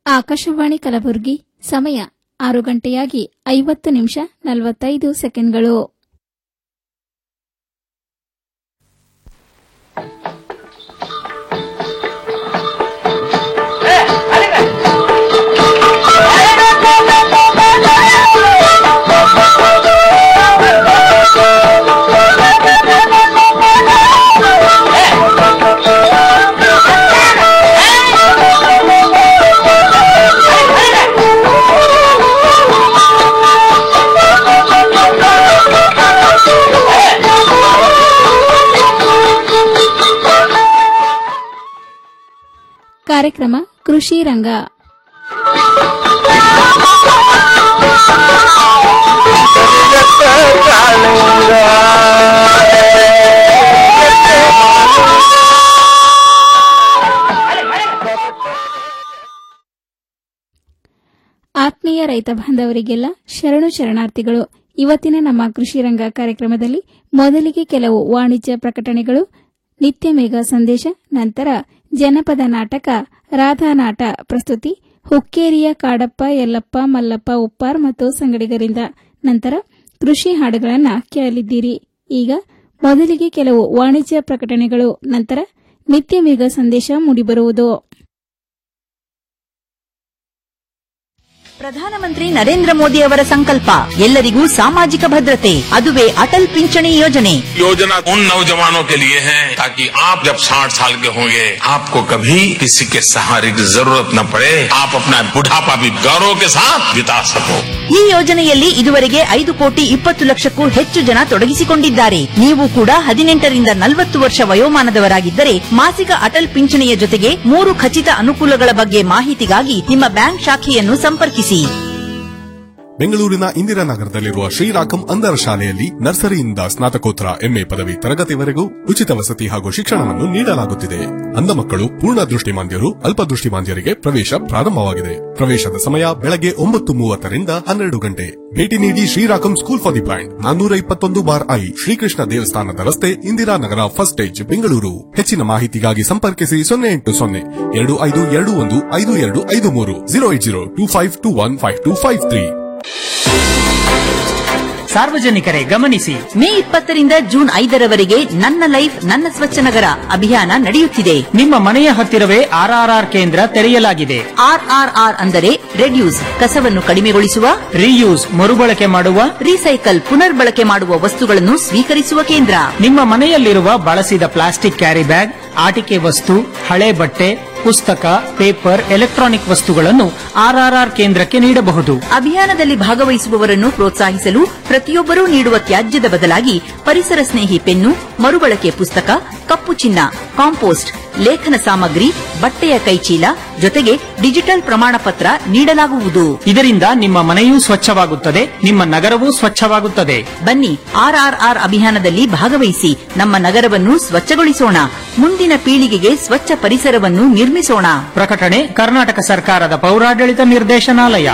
ಆಕಾಶವಾಣಿ ಕಲಬುರಗಿ ಸಮಯ ಆರು ಗಂಟೆಯಾಗಿ ಐವತ್ತು ನಿಮಿಷ ನಲವತ್ತೈದು ಸೆಕೆಂಡ್ಗಳು ಕಾರ್ಯಕ್ರಮ ಕೃಷಿ ರಂಗ ಆತ್ಮೀಯ ರೈತ ಬಾಂಧವರಿಗೆಲ್ಲ ಶರಣು ಶರಣಾರ್ಥಿಗಳು ಇವತ್ತಿನ ನಮ್ಮ ಕೃಷಿ ರಂಗ ಕಾರ್ಯಕ್ರಮದಲ್ಲಿ ಮೊದಲಿಗೆ ಕೆಲವು ವಾಣಿಜ್ಯ ಪ್ರಕಟಣೆಗಳು ನಿತ್ಯ ಮೇಘ ಸಂದೇಶ ನಂತರ ಜನಪದ ನಾಟಕ ರಾಧಾನಾಟ ಪ್ರಸ್ತುತಿ ಹುಕ್ಕೇರಿಯ ಕಾಡಪ್ಪ ಯಲ್ಲಪ್ಪ ಮಲ್ಲಪ್ಪ ಉಪ್ಪಾರ್ ಮತ್ತು ಸಂಗಡಿಗರಿಂದ ನಂತರ ಕೃಷಿ ಹಾಡುಗಳನ್ನ ಕೇಳಲಿದ್ದೀರಿ ಈಗ ಮೊದಲಿಗೆ ಕೆಲವು ವಾಣಿಜ್ಯ ಪ್ರಕಟಣೆಗಳು ನಂತರ ನಿತ್ಯ ಮೇಘ ಸಂದೇಶ ಮೂಡಿಬರುವುದು ಪ್ರಧಾನಮಂತ್ರಿ ನರೇಂದ್ರ ಮೋದಿ ಅವರ ಸಂಕಲ್ಪ ಎಲ್ಲರಿಗೂ ಸಾಮಾಜಿಕ ಭದ್ರತೆ ಅದುವೇ ಅಟಲ್ ಪಿಂಚಣಿ ಯೋಜನೆ योजना उन नौजवानों के लिए है ताकि आप जब 60 साल के होंगे आपको कभी किसी के सहारे की जरूरत न पड़े आप अपना बुढ़ापा भी गौरव के साथ बिता सको ಈ ಯೋಜನೆಯಲ್ಲಿ ಇದುವರೆಗೆ ಐದು ಕೋಟಿ ಇಪ್ಪತ್ತು ಲಕ್ಷಕ್ಕೂ ಹೆಚ್ಚು ಜನ ತೊಡಗಿಸಿಕೊಂಡಿದ್ದಾರೆ ನೀವು ಕೂಡ ಹದಿನೆಂಟರಿಂದ ನಲವತ್ತು ವರ್ಷ ವಯೋಮಾನದವರಾಗಿದ್ದರೆ ಮಾಸಿಕ ಅಟಲ್ ಪಿಂಚಣಿಯ ಜೊತೆಗೆ ಮೂರು ಖಚಿತ ಅನುಕೂಲಗಳ ಬಗ್ಗೆ ಮಾಹಿತಿಗಾಗಿ ನಿಮ್ಮ ಬ್ಯಾಂಕ್ ಶಾಖೆಯನ್ನು ಸಂಪರ್ಕಿಸಿ ಬೆಂಗಳೂರಿನ ಇಂದಿರಾನಗರದಲ್ಲಿರುವ ಶ್ರೀರಾಕಂ ಅಂಧರ ಶಾಲೆಯಲ್ಲಿ ನರ್ಸರಿಯಿಂದ ಸ್ನಾತಕೋತ್ತರ ಎಂಎ ಪದವಿ ತರಗತಿವರೆಗೂ ಉಚಿತ ವಸತಿ ಹಾಗೂ ಶಿಕ್ಷಣವನ್ನು ನೀಡಲಾಗುತ್ತಿದೆ ಅಂಧ ಮಕ್ಕಳು ಪೂರ್ಣ ದೃಷ್ಟಿಮಾಂದ್ಯರು ಅಲ್ಪದೃಷ್ಟಿಮಾಂದ್ಯರಿಗೆ ಪ್ರವೇಶ ಪ್ರಾರಂಭವಾಗಿದೆ ಪ್ರವೇಶದ ಸಮಯ ಬೆಳಗ್ಗೆ ಒಂಬತ್ತು ಮೂವತ್ತರಿಂದ ಹನ್ನೆರಡು ಗಂಟೆ ಭೇಟಿ ನೀಡಿ ಶ್ರೀರಾಕಂ ಸ್ಕೂಲ್ ಫಾರ್ ದಿ ಬ್ಲೈಂಡ್ ನಾನ್ನೂರ ಇಪ್ಪತ್ತೊಂದು ಬಾರ್ ಐ ಶ್ರೀಕೃಷ್ಣ ದೇವಸ್ಥಾನದ ರಸ್ತೆ ಇಂದಿರಾನಗರ ಫಸ್ಟ್ ಸ್ಟೇಜ್ ಬೆಂಗಳೂರು ಹೆಚ್ಚಿನ ಮಾಹಿತಿಗಾಗಿ ಸಂಪರ್ಕಿಸಿ ಸೊನ್ನೆ ಎಂಟು ಸೊನ್ನೆ ಎರಡು ಐದು ಎರಡು ಒಂದು ಐದು ಎರಡು ಐದು ಮೂರು zero eight zero two five two one five two five three ಸಾರ್ವಜನಿಕರೇ ಗಮನಿಸಿ ಮೇ ಇಪ್ಪತ್ತರಿಂದ ಜೂನ್ ಐದರವರೆಗೆ ನನ್ನ ಲೈಫ್ ನನ್ನ ಸ್ವಚ್ಛ ನಗರ ಅಭಿಯಾನ ನಡೆಯುತ್ತಿದೆ ನಿಮ್ಮ ಮನೆಯ ಹತ್ತಿರವೇ ಆರ್ಆರ್ಆರ್ ಕೇಂದ್ರ ತೆರೆಯಲಾಗಿದೆ ಆರ್ಆರ್ಆರ್ ಅಂದರೆ ರೆಡ್ಯೂಸ್ ಕಸವನ್ನು ಕಡಿಮೆಗೊಳಿಸುವ ರೀಯೂಸ್ ಮರುಬಳಕೆ ಮಾಡುವ ರೀಸೈಕಲ್ ಪುನರ್ಬಳಕೆ ಮಾಡುವ ವಸ್ತುಗಳನ್ನು ಸ್ವೀಕರಿಸುವ ಕೇಂದ್ರ ನಿಮ್ಮ ಮನೆಯಲ್ಲಿರುವ ಬಳಸಿದ ಪ್ಲಾಸ್ಟಿಕ್ ಕ್ಯಾರಿ ಬ್ಯಾಗ್ ಆಟಿಕೆ ವಸ್ತು ಹಳೆ ಬಟ್ಟೆ ಪುಸ್ತಕ ಪೇಪರ್ ಎಲೆಕ್ಟ್ರಾನಿಕ್ ವಸ್ತುಗಳನ್ನು ಆರ್ಆರ್ಆರ್ ಕೇಂದ್ರಕ್ಕೆ ನೀಡಬಹುದು ಅಭಿಯಾನದಲ್ಲಿ ಭಾಗವಹಿಸುವವರನ್ನು ಪ್ರೋತ್ಸಾಹಿಸಲು ಪ್ರತಿಯೊಬ್ಬರೂ ನೀಡುವ ತ್ಯಾಜ್ಯದ ಬದಲಾಗಿ ಪರಿಸರ ಸ್ನೇಹಿ ಪೆನ್ನು ಮರುಬಳಕೆ ಪುಸ್ತಕ ಕಪ್ಪು ಚಿನ್ನ ಕಾಂಪೋಸ್ಟ್ ಲೇಖನ ಸಾಮಗ್ರಿ ಬಟ್ಟೆಯ ಕೈಚೀಲ ಜೊತೆಗೆ ಡಿಜಿಟಲ್ ಪ್ರಮಾಣ ಪತ್ರ ನೀಡಲಾಗುವುದು ಇದರಿಂದ ನಿಮ್ಮ ಮನೆಯೂ ಸ್ವಚ್ಛವಾಗುತ್ತದೆ ನಿಮ್ಮ ನಗರವೂ ಸ್ವಚ್ಛವಾಗುತ್ತದೆ ಬನ್ನಿ ಆರ್ಆರ್ಆರ್ ಅಭಿಯಾನದಲ್ಲಿ ಭಾಗವಹಿಸಿ ನಮ್ಮ ನಗರವನ್ನು ಸ್ವಚ್ಛಗೊಳಿಸೋಣ ಮುಂದಿನ ಪೀಳಿಗೆಗೆ ಸ್ವಚ್ಛ ಪರಿಸರವನ್ನು ನಿರ್ಮಿಸೋಣ ಪ್ರಕಟಣೆ ಕರ್ನಾಟಕ ಸರ್ಕಾರದ ಪೌರಾಡಳಿತ ನಿರ್ದೇಶನಾಲಯ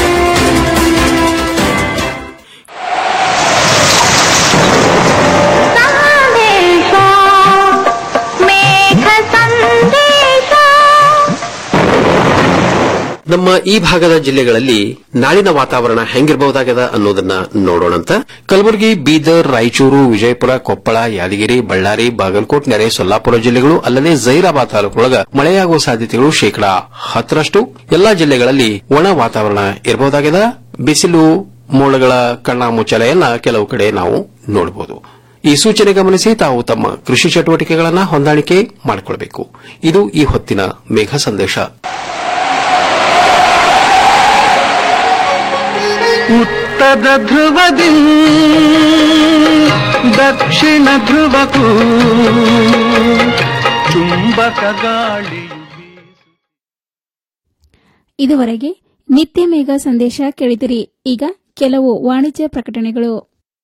ನಮ್ಮ ಈ ಭಾಗದ ಜಿಲ್ಲೆಗಳಲ್ಲಿ ನಾಳಿನ ವಾತಾವರಣ ಹೆಂಗಿರಬಹುದಾಗದ ಅನ್ನೋದನ್ನ ನೋಡೋಣಂತ ಕಲಬುರಗಿ ಬೀದರ್ ರಾಯಚೂರು ವಿಜಯಪುರ ಕೊಪ್ಪಳ ಯಾದಗಿರಿ ಬಳ್ಳಾರಿ ಬಾಗಲಕೋಟ್ ನೆರೆ ಸೊಲ್ಲಾಪುರ ಜಿಲ್ಲೆಗಳು ಅಲ್ಲದೆ ಜೈರಾಬಾದ್ ತಾಲೂಕೊಳಗ ಮಳೆಯಾಗುವ ಸಾಧ್ಯತೆಗಳು ಶೇಕಡಾ ಹತ್ತರಷ್ಟು ಎಲ್ಲಾ ಜಿಲ್ಲೆಗಳಲ್ಲಿ ಒಣ ವಾತಾವರಣ ಇರಬಹುದಾಗದ ಬಿಸಿಲು ಮೋಡಗಳ ಕಣ್ಣ ಮುಚ್ಚಲೆಯನ್ನ ಕೆಲವು ಕಡೆ ನಾವು ನೋಡಬಹುದು ಈ ಸೂಚನೆ ಗಮನಿಸಿ ತಾವು ತಮ್ಮ ಕೃಷಿ ಚಟುವಟಿಕೆಗಳನ್ನ ಹೊಂದಾಣಿಕೆ ಮಾಡಿಕೊಳ್ಳಬೇಕು ಇದು ಈ ಹೊತ್ತಿನ ಮೇಘ ಸಂದೇಶ ಉತ್ತರ ಧ್ರುವದಿ ದಕ್ಷಿಣ ಧ್ರುವಕ್ಕೂ ಚುಂಬಕ ಗಾಳಿಯು ಇದುವರೆಗೆ ನಿತ್ಯ ಮೇಘ ಸಂದೇಶ ಕೇಳಿದಿರಿ ಈಗ ಕೆಲವು ವಾಣಿಜ್ಯ ಪ್ರಕಟಣೆಗಳು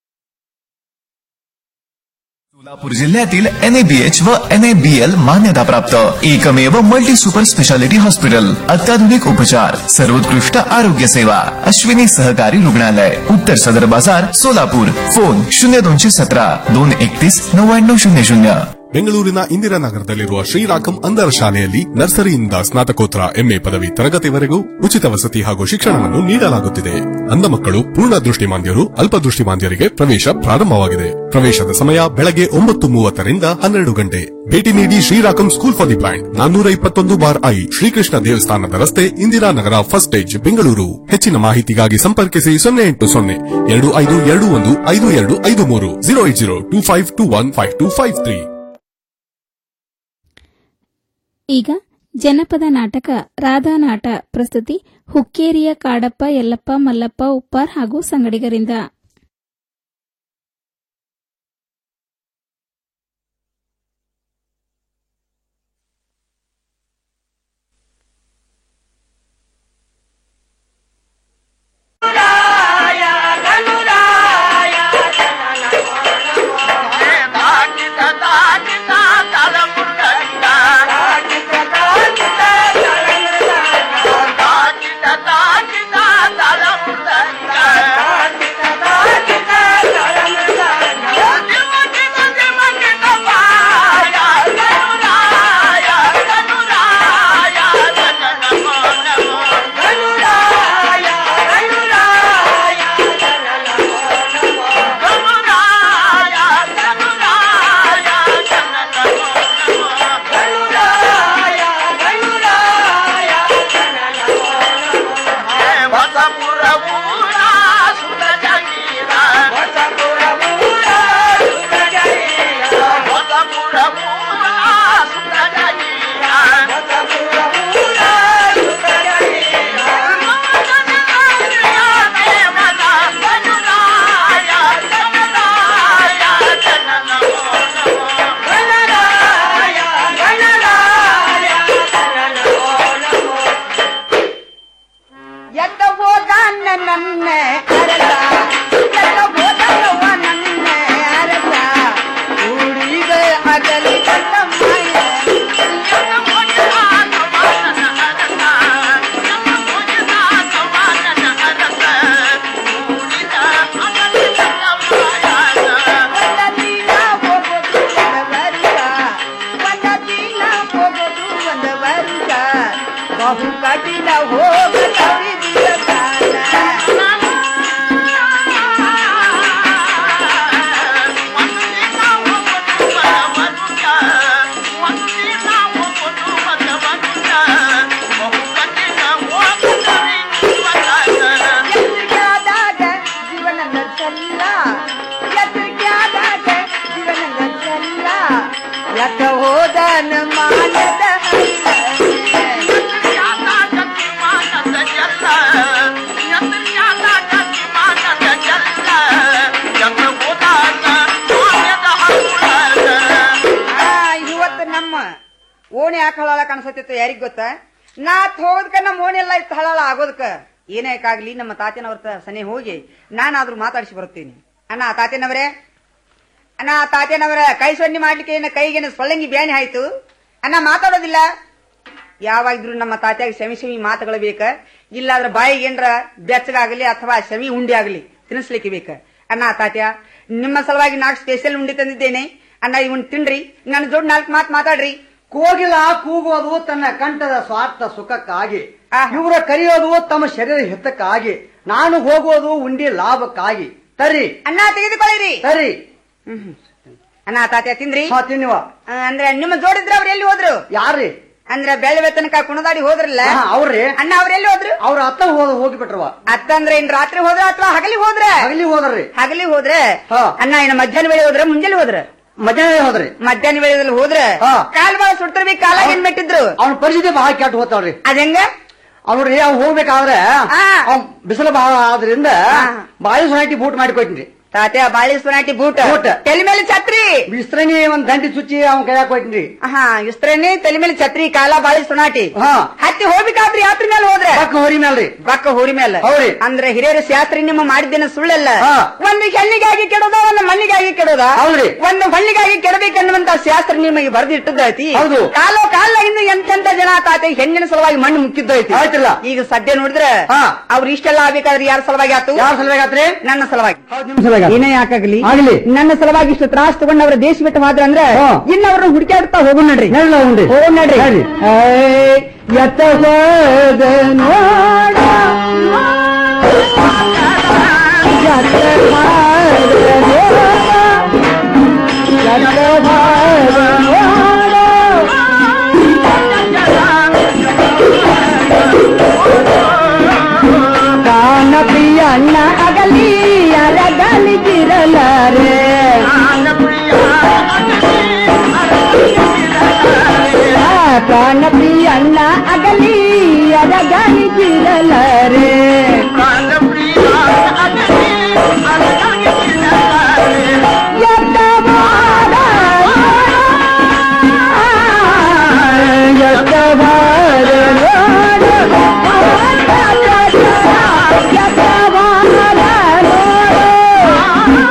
सोलापूर जिल्ह्यातील एनएबीएच व एनएबीएल मान्यताप्राप्त एकमेव मल्टी सुपर स्पेशालिटी हॉस्पिटल अत्याधुनिक उपचार सर्वोत्कृष्ट आरोग्य सेवा अश्विनी सहकारी रुग्णालय उत्तर सदर बाजार सोलापूर फोन शून्य दोनशे सतरा दोन एकतीस नव्याण्णव शून्य शून्य ಬೆಂಗಳೂರಿನ ಇಂದಿರಾನಗರದಲ್ಲಿರುವ ಶ್ರೀರಾಕಂ ಅಂಧರ ಶಾಲೆಯಲ್ಲಿ ನರ್ಸರಿಯಿಂದ ಸ್ನಾತಕೋತ್ತರ ಎಂಎ ಪದವಿ ತರಗತಿವರೆಗೂ ಉಚಿತ ವಸತಿ ಹಾಗೂ ಶಿಕ್ಷಣವನ್ನು ನೀಡಲಾಗುತ್ತಿದೆ ಅಂಧ ಮಕ್ಕಳು ಪೂರ್ಣ ದೃಷ್ಟಿಮಾಂದ್ಯರು ಅಲ್ಪದೃಷ್ಟಿಮಾಂದ್ಯರಿಗೆ ಪ್ರವೇಶ ಪ್ರಾರಂಭವಾಗಿದೆ ಪ್ರವೇಶದ ಸಮಯ ಬೆಳಗ್ಗೆ ಒಂಬತ್ತು ಮೂವತ್ತರಿಂದ ಹನ್ನೆರಡು ಗಂಟೆ ಭೇಟಿ ನೀಡಿ ಶ್ರೀರಾಕಂ ಸ್ಕೂಲ್ ಫಾರ್ ದಿ ಬ್ಲೈಂಡ್ ನಾನ್ನೂರ ಇಪ್ಪತ್ತೊಂದು ಬಾರ್ ಐ ಶ್ರೀಕೃಷ್ಣ ದೇವಸ್ಥಾನದ ರಸ್ತೆ ಇಂದಿರಾನಗರ ಫಸ್ಟ್ ಸ್ಟೇಜ್ ಬೆಂಗಳೂರು ಹೆಚ್ಚಿನ ಮಾಹಿತಿಗಾಗಿ ಸಂಪರ್ಕಿಸಿ ಸೊನ್ನೆ ಎಂಟು ಸೊನ್ನೆ ಎರಡು ಐದು ಎರಡು ಒಂದು ಐದು ಎರಡು ಐದು ಮೂರು zero eight zero two five two one five two five three ಈಗ ಜನಪದ ನಾಟಕ ರಾಧಾನಾಟ ಪ್ರಸ್ತುತಿ ಹುಕ್ಕೇರಿಯ ಕಾಡಪ್ಪ ಯಲ್ಲಪ್ಪ ಮಲ್ಲಪ್ಪ ಉಪ್ಪಾರ್ ಹಾಗೂ ಸಂಗಡಿಗರಿಂದ ಎತ್ತ ಹೋದ ನನ್ನ ಅರಸ ಎತ್ತ ಹೋದವ ನನ್ನ ಅರಸ ಊಡಿಗ ಅಗಲಿ ಕಟ್ಟ ಮಾಯ ಎತ್ತ ಹೋದ ನನ್ನ ಅರಸ ಎತ್ತ ಹೋದ ನನ್ನ ಅರಸ ಊಡಿಗ ಅಗಲಿ ಕಟ್ಟ ಮಾಯ ಒಂದ ದಿನ ಹೋಗೋದು ಒಂದ ವರ್ಷ ಒಂದ ದಿನ ಹೋಗೋದು ಒಂದ ವರ್ಷ ಬಹು ಕಠಿಣ ಹೋಗತವಿ ಎಚ್ಚರಿಕೆಯಾದಾಗ ಜೀವನದ ಚೆಲ್ಲ ಎಚ್ಚರಿಕೆಯಾದಾಗ ಜೀವನದ ಚೆಲ್ಲ ಎತ್ತ ಹೋದನ ಮಾನದ ಇವತ್ತು ನಮ್ಮ ಓಣಿ ಯಾಕೆ ಹಳಾಳ ಕಾಣಿಸತ್ತಿತ್ತು ಯಾರಿಗ್ ಗೊತ್ತ ನಾ ಹೋಗೋದಕ್ಕ ನಮ್ಮ ಓಣಿ ಎಲ್ಲ ಇತ್ತು ಹಳಾಳ ಆಗೋದಕ್ಕ ಏನೇಕಾಗ್ಲಿ ನಮ್ಮ ತಾತನವ್ರ ಸನಿ ಹೋಗಿ ನಾನಾದ್ರೂ ಮಾತಾಡಿಸಿ ಬರುತ್ತೀನಿ ಅಣ್ಣ ತಾತನವರೇ ಅಣ್ಣ ತಾತನವರ ಕೈ ಸೊನ್ನೆ ಮಾಡ್ಲಿಕ್ಕೆ ಏನ ಕೈಗೇನ ಸೊಳ್ಳಂಗಿ ಬ್ಯಾಣಿ ಆಯ್ತು ಅಣ್ಣ ಮಾತಾಡೋದಿಲ್ಲ ಯಾವಾಗಿದ್ರು ನಮ್ಮ ತಾತ್ಯಾಗ ಶಮಿ ಶಮಿ ಮಾತುಗಳು ಬೇಕ ಇಲ್ಲಾದ್ರ ಬಾಯಿಗೆ ಏನ್ರ ಬೆಚ್ಚಗಾಗಲಿ ಅಥವಾ ಶಮಿ ಉಂಡಿ ಆಗಲಿ ತಿನ್ನಿಸ್ಲಿಕ್ಕೆ ಬೇಕ ಅಣ್ಣ ತಾತ್ಯ ನಿಮ್ಮ ಸಲುವಾಗಿ ನಾಲ್ಕು ಸ್ಪೆಷಲ್ ಉಂಡಿ ತಂದಿದ್ದೇನೆ ಅಣ್ಣ ಇವನ್ ತಿನ್ರಿ ನನ್ನ ಜೋಡ್ ನಾಲ್ಕು ಮಾತು ಮಾತಾಡ್ರಿ ಕೋಗಿಲ ಕೂಗೋದು ತನ್ನ ಕಂಠದ ಸ್ವಾರ್ಥ ಸುಖಕ್ಕಾಗಿ ಇವರ ಕರೆಯೋದು ತಮ್ಮ ಶರೀರ ಹಿತಕ್ಕಾಗಿ ನಾನು ಹೋಗೋದು ಉಂಡಿ ಲಾಭಕ್ಕಾಗಿ ತರಿ ಅಣ್ಣ ತೆಗೆದುಕೊಳ್ಳಿರಿ ತರಿ ಅಣ್ಣ ತಾತ್ಯ ತಿಂದ್ರಿ ಹಾ ತಿನ್ನುವ ಆ, ಅಂದ್ರೆ ನಿಮ್ಮ ಜೋಡಿದ್ರ ಅವ್ರು ಎಲ್ಲಿ ಹೋದ್ರು ಯಾರ್ರಿ ಅಂದ್ರೆ ಬೆಳವೆ ತನಕ ಕುಣದಾಡಿ ಹೋದ್ರಲ್ಲ ಹಾ, ಅವ್ರಿ ಅಣ್ಣ ಅವ್ರ ಎಲ್ಲಿ ಹೋದ್ರು ಅವ್ರ ಅತ್ತ ಹೋದ ಹೋಗಿಬಿಟ್ರವ ಅತ್ತ ಅಂದ್ರೆ ಇನ್ ರಾತ್ರಿ ಹೋದ್ರ ಅಥವಾ ಹಗಲಿ ಹೋದ್ರ ಹಗಲಿ ಹೋದ್ರಿ ಹಗಲಿ ಹೋದ್ರ ಹಾ. ಅಣ್ಣ ಇನ್ನು ಮಧ್ಯಾಹ್ನ ವೇಳೆ ಹೋದ್ರ ಮುಂಜಾನೆ ಹೋದ್ರ ಮಧ್ಯಾಹ್ನ ಹೋದ್ರಿ ಮಧ್ಯಾಹ್ನ ವೇಳೆದಲ್ಲಿ ಹೋದ್ರ ಹಾ. ಕಾಲ್ ಬಾಳ ಸುಡ್ತಿರ್ಬಿ ಕಾಲಾಗ ಏನ್ ಬಿಟ್ಟಿದ್ರು ಅವ್ನ ಪರಿಸ್ಥಿತಿ ಬಹಳ ಕೆಟ್ಟ ಹೋಗ್ತಾವ್ರಿ ಅದಂಗ ಅವ್ರಿ ಅವ್ ಹೋಗ್ಬೇಕಾದ್ರೆ ಹಾ. ಅವ್ ಬಿಸಿಲು ಬಹಳ ಆದ್ರಿಂದ ಬಾಯಿ ಸೊಸೈಟಿ ಬೂಟ್ ಮಾಡಿ ಕೊಟ್ಟಿನ್ರಿ ತಾತ್ಯ ಬಾಳಿ ಸುನಾಟಿ ಬೂಟ್ ಬೂಟ್. ತಲೆ ಮೇಲೆ ಛತ್ರಿ ಬಿಸ್ತ್ರಣಿ ಒಂದ್ ದಂಡಿ ಸುಚ್ಚಿ ಅವ್ನ ಕೈಯಾಗ ಕೊಟ್ಟಿನ್ರಿ ಹಾ ಇಸ್ತ್ರೇನೆ ತಲೆ ಮೇಲೆ ಛತ್ರಿ ಕಾಲ ಬಾಳಿ ಸುನಾಟಿ ಹಾ ಹತ್ತಿ ಹೋಗ್ಬೇಕಾದ್ರಿ ಯಾತ್ರಿ ಮೇಲೆ ಹೋದ್ರೆ ಪಕ್ಕ ಹೋರಿ ಮೇಲ್ರಿ ಬಕ್ಕ ಹೋರಿ ಮೇಲೆ ಹೌರಿ. ಅಂದ್ರೆ ಹಿರಿಯರ ಶಾಸ್ತ್ರಿ ನಿಮ್ಮ ಮಾಡಿದ್ದೇನೆ ಸುಳ್ಳಲ್ಲ ಹಾ. ಒಂದು ಹೆಣ್ಣಿಗಾಗಿ ಕೆಡೋದ ಒಂದು ಮಣ್ಣಿಗಾಗಿ ಕೆಡೋದ ಹೌದ್ರಿ. ಒಂದು ಹಳ್ಳಿಗಾಗಿ ಕೆಡಬೇಕನ್ನುವಂತ ಶಾಸ್ತ್ರ ನಿಮಗೆ ಬರೆದಿಟ್ಟದೈತಿ ಹೌದು. ಕಾಲೋ ಕಾಲಾಗಿಂದ ಎಂತೆಂತ ಜನ ತಾತೆ ಹೆಣ್ಣಿನ ಸಲುವಾಗಿ ಮಣ್ಣು ಮುಕ್ಕಿದ್ದೈತಿ ಆಯ್ತಲ್ಲ. ಈಗ ಸದ್ಯ ನೋಡಿದ್ರೆ ಹಾ. ಅವ್ರು ಇಷ್ಟೆಲ್ಲ ಆಗ್ಬೇಕಾದ್ರೆ ಯಾರ ಸಲುವಾಗಿ ಆತು ಯಾರ ಸಲುವಾಗಿ ಆತ್ರಿ ನನ್ನ ಸಲುವಾಗಿ ಹೌದ್ ನಿಮ್ ಸಲುವಾಗಿ ಈಗ. ಏನೇ ಯಾಕಾಗ್ಲಿ ಆಗ್ಲಿ. ನನ್ನ ಸಲುವಾಗಿ ಇಷ್ಟು ತ್ರಾಸ ತಗೊಂಡ್ ಅವ್ರ ದೇಶ ಬಿಟ್ಟು ಹೋದ್ರ ಅಂದ್ರೆ ಹಾ. ಇನ್ನ ಅವ್ರನ್ನ ಹುಡುಕಾಡ್ತಾ ಹೋಗೋಣ ನಡ್ರಿ ಹೇಳ ಉಂಡ್ರಿ ಹೋಗೋಣ ನಡ್ರಿ ಹೇಳಿ. ಏಯ್, ಎತ್ತ ಹೋದ ನೋಡ ಎತ್ತ ಹೋದ ನೋಡ. ಎತ್ತ ಹೋದ ನೋಡ. ಕಾನ ಪ್ರಿಯ ಅಣ್ಣ ಅಗಲಿ ಅರಗಲಿ ಜಿರಲಾರೆ ಕಾನ ಪ್ರಿಯ ಅಣ್ಣ ಅಗಲಿ ಅರಗಲಿ ಜಿರಲಾರೆ ಎತ್ತವಾದ ಎತ್ತವಾದ ನೋಡು. ಎತ್ತವಾದ ನೋಡು.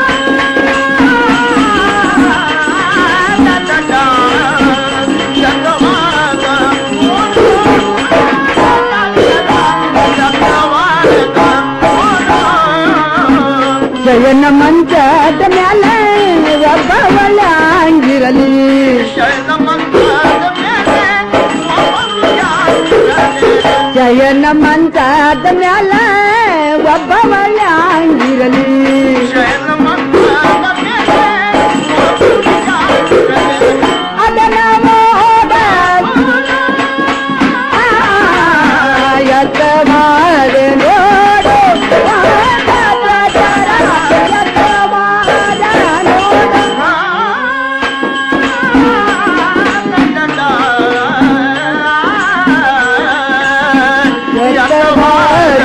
ಜಯನ ಮಂಚದ ಮ್ಯಾಲೆ ಒಬ್ಬವಳ ಅಂಗಿರಲಿ ಜಯನ ಮಂಚದ ಮ್ಯಾಲೆ ಒಬ್ಬವಳ ಅಂಗಿರಲಿ ಅದನ ಮೋದ ಎತ್ತ ಮಾಡ ನೋಡು ಎತ್ತ ಮಾಡ ನೋಡು ಎತ್ತ ಮಾಡ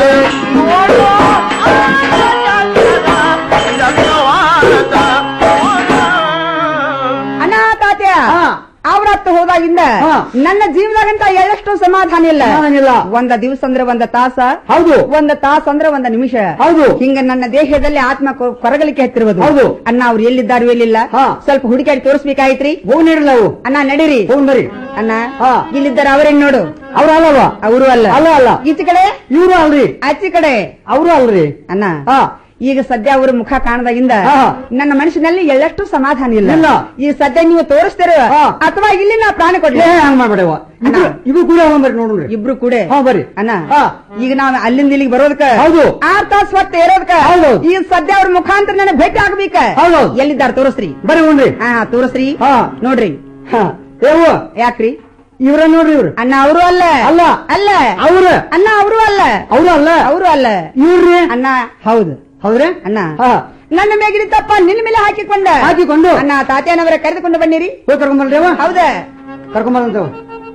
ಅಣ್ಣ ತಾತ್ಯ ಅವ್ರತ್ತ ಹೋದಾಗಿಂದ ಹಾ. ನನ್ನ ಜೀವನದಾಗಂತ ಎಳ್ಳಷ್ಟು ಸಮಾಧಾನ ಇಲ್ಲ ಸಮಾಧಾನ ಇಲ್ಲ. ಒಂದ ದಿವಸ ಅಂದ್ರೆ ಒಂದ ತಾಸ ಹೌದು ಒಂದ ತಾಸ ಅಂದ್ರೆ ಒಂದ ನಿಮಿಷ ಹೌದು. ಹಿಂಗ ನನ್ನ ದೇಹದಲ್ಲಿ ಆತ್ಮ ಕೊ- ಕೊರಗಲಿಕ್ಕೆ ಹತ್ತಿರುವುದು ಹೌದು. ಅಣ್ಣ ಅವ್ರು ಎಲ್ಲಿದ್ದಾರು ಎಲ್ಲಿಲ್ಲ ಹಾ. ಸ್ವಲ್ಪ ಹುಡುಕಾಡಿ ತೋರಿಸ್ಬೇಕಾಯ್ತ್ರಿ ಹೋಗಿ ನೀಡಲ್ಲ ಅವು ಅಣ್ಣ ನಡೀರಿ ಹೋಗಿ ಬರ್ರಿ ಅಣ್ಣ ಹಾ. ಇಲ್ಲಿದ್ದಾರ ಅವರೇನ್ ನೋಡು ಅವ್ರ ಅಲ್ಲವ ಅವರು ಅಲ್ಲ ಅಲ್ಲ ಅಲ್ಲ ಈಚೆ ಕಡೆ ಇವ್ರು ಅಲ್ರಿ ಆಚೆ ಕಡೆ ಅವ್ರು ಅಲ್ರಿ ಅಣ್ಣ ಹಾ ಈಗ ಸದ್ಯ ಅವ್ರ ಮುಖ ಕಾಣದಾಗಿಂದ ಹಾ. ನನ್ನ ಮನಸ್ಸಿನಲ್ಲಿ ಎಳ್ಳಷ್ಟು ಸಮಾಧಾನ ಇಲ್ಲ ಇಲ್ಲ. ಈ ಸದ್ಯ ನೀವು ತೋರಿಸ್ತೀರ ಹಾ. ಅಥವಾ ಇಲ್ಲಿ ನಾ ಪ್ರಾಣ ಕೊಡ್ಲಿ ಏ ಹಂಗ ಮಾಡ್ಬೇಡವ ಅಣ್ಣ. ಇವು ಕೂಡ ಹೋಗ್ ಬರ್ರಿ ನೋಡ್ರಿ ಇಬ್ರು ಕೂಡ ಹಾ ಬರ್ರಿ ಅಣ್ಣ ಹಾ. ಈಗ ನಾವ್ ಅಲ್ಲಿಂದ ಇಲ್ಲಿಗೆ ಬರೋದಕ್ಕ ಹೌದು. ಆರ್ ತಾಸ್ ಹೊತ್ತು ಏರೋದಕ್ಕ ಹೌದು. ಈಗ ಸದ್ಯ ಅವ್ರ ಮುಖಾಂತರ ನನಗೆ ಭೇಟಿ ಆಗ್ಬೇಕ ಹೌದು. ಎಲ್ಲಿದ್ದಾರ ತೋರಿಸ್ರಿ ಬರ್ರಿ ಉಣ್ರಿ ಹಾ ತೋರಿಸ್ರಿ ಹಾ. ನೋಡ್ರಿ ಹಾ ಏವು ಯಾಕ್ರಿ ಇವ್ರ ನೋಡ್ರಿ ಇವ್ರು ಅಣ್ಣ ಅವರು ಅಲ್ಲ ಅಲ್ಲ. ಅಲ್ಲ ಅವ್ರ ಅಣ್ಣ ಅವರು ಅಲ್ಲ ಅವ್ರು ಅಲ್ಲ ಅವರು ಅಲ್ಲ ಇವ್ರಿ ಅಣ್ಣ ಹೌದು ಹೌದ್ರಿ ಅಣ್ಣ ಹಾ ನನ್ನ ಮೇಗಿನ ತಪ್ಪ ನಿನ್ನ ಮೇಲೆ ಹಾಕಿಕೊಂಡ ಹಾಕಿಕೊಂಡು ಅಣ್ಣ ತಾತ್ಯಾನವರ ಕರೆದುಕೊಂಡು ಬನ್ನಿರಿ ಹೋಗಿ ಕರ್ಕೊಂಬರ್ರಿ ಅವ ಹೌದ ಕರ್ಕೊಂಬರಂತವ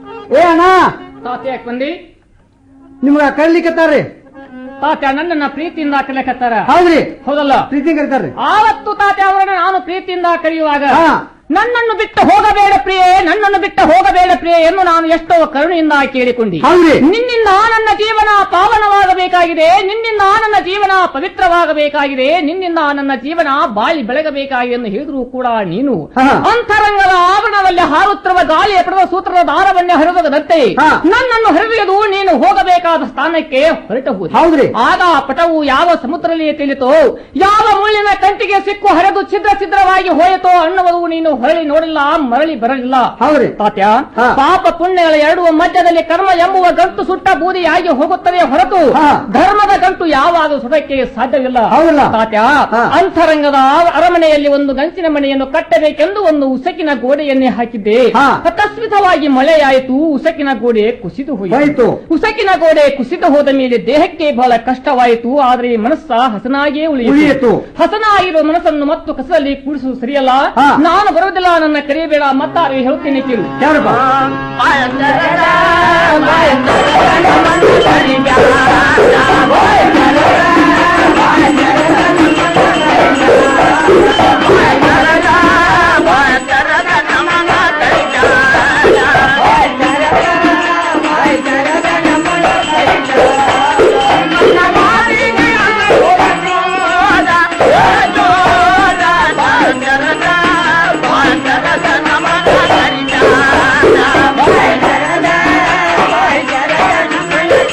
ಏ ಅಣ್ಣ ತಾತ್ಯ ಯಾಕೆ ಬಂದಿ ನಿಮ್ಗ ಕರೀಲಿಕ್ಕತ್ತಾರ್ರಿ ತಾತ್ಯ ನನ್ನನ್ನ ಪ್ರೀತಿಯಿಂದ ಕರೆಯಕತ್ತಾರ ಹೌದ್ರಿ ಹೌದಲ್ಲ ಪ್ರೀತಿ ಕರೀತಾರ್ರಿ ಆವತ್ತು ತಾತ್ಯ ಅವರನ್ನ ನಾನು ಪ್ರೀತಿಯಿಂದ ಕರೆಯುವಾಗ ಹಾ. ನನ್ನನ್ನು ಬಿಟ್ಟು ಹೋಗಬೇಡ ಪ್ರಿಯೆ ನನ್ನನ್ನು ಬಿಟ್ಟು ಹೋಗಬೇಡ ಪ್ರಿಯೆ ಎಂದು ನಾನು ಎಷ್ಟೋ ಕರುಣೆಯಿಂದ ಕೇಳಿಕೊಂಡಿ ಹೌದ್ರಿ ನಿನ್ನಿಂದ ನನ್ನ ಜೀವನ ಪಾವನವಾಗಬೇಕಾಗಿದೆ ನಿನ್ನಿಂದ ನನ್ನ ಜೀವನ ಪವಿತ್ರವಾಗಬೇಕಾಗಿದೆ ನಿನ್ನಿಂದ ನನ್ನ ಜೀವನ ಬಾಳಿ ಬೆಳಗಬೇಕಾಗಿದೆ ಎಂದು ಹೇಳಿದ್ರು ಕೂಡ ನೀನು ಹಾ. ಅಂತರಂಗದ ಆವರಣದಲ್ಲಿ ಹಾರುತ್ತಿರುವ ಗಾಳಿಯ ಪಡೆದ ಸೂತ್ರದ ದಾರವನ್ನೇ ಹರಿದದಂತೆ ಹಾ. ನನ್ನನ್ನು ಹರಿದು ನೀನು ಹೋಗಬೇಕಾದ ಸ್ಥಾನಕ್ಕೆ ಹೊರಟು ಹೋದೆ. ಹೌದ್ರಿ. ಆಗ ಪಟವು ಯಾವ ಸಮುದ್ರದಲ್ಲಿ ತಿಳಿತೋ ಯಾವ ಮುಳ್ಳಿನ ಕಂಟಿಗೆ ಸಿಕ್ಕು ಹರಿದು ಛಿದ್ರ ಛಿದ್ರವಾಗಿ ಹೋಯಿತೋ ಅನ್ನುವುದು ನೀನು ಹೊರಳಿ ನೋಡಿಲ್ಲ ಮರಳಿ ಬರಲಿಲ್ಲ ಹೌದ್ರಿ ತಾತ್ಯ ಹಾ. ಪಾಪ ಪುಣ್ಯಗಳ ಎರಡುವ ಮಧ್ಯದಲ್ಲಿ ಕರ್ಮ ಎಂಬುವ ಗಂಟು ಸುಟ್ಟ ಬೂದಿಯಾಗಿ ಹೋಗುತ್ತದೆ ಹೊರತು ಹಾ. ಧರ್ಮದ ಗಂಟು ಯಾವಾಗ ಸುಡಕ್ಕೆ ಸಾಧ್ಯವಿಲ್ಲ ಹೌದಲ್ಲ? ತಾತ್ಯ ಹಾ. ಅಂತರಂಗದ ಆ- ಅರಮನೆಯಲ್ಲಿ ಒಂದು ಗಂಚಿನ ಮನೆಯನ್ನು ಕಟ್ಟಬೇಕೆಂದು ಒಂದು ಉಸಕಿನ ಗೋಡೆಯನ್ನೇ ಹಾಕಿದ್ದೆ ಹಾ. ಅಕಸ್ಮಿತವಾಗಿ ಮಳೆಯಾಯಿತು ಉಸಕಿನ ಗೋಡೆ ಕುಸಿದು ಹೋಯಿತು. ಹೋಯಿತು ಉಸಕಿನ ಗೋಡೆ ಕುಸಿದು ಹೋದ ಮೇಲೆ ದೇಹಕ್ಕೆ ಬಹಳ ಕಷ್ಟವಾಯಿತು ಆದರೆ ಮನಸ್ಸ ಹಸನಾಗಿಯೇ ಉಳಿಯಿತು. ಉಳಿಯಿತು ಹಸನಾಗಿರುವ ಮನಸ್ಸನ್ನು ಮತ್ತು ಕಸದಲ್ಲಿ ಕೂಡಿಸುವುದು ಸರಿಯಲ್ಲ ಹಾ. ನಾನು ಬರುವುದಿಲ್ಲ ನನ್ನ ಕರೆಯಬೇಡ ಮತ್ತಾರೆ ಹೇಳುತ್ತೇನೆ ಕೇಳು ಯಾರಪ್ಪ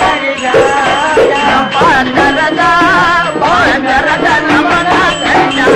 ನಮನ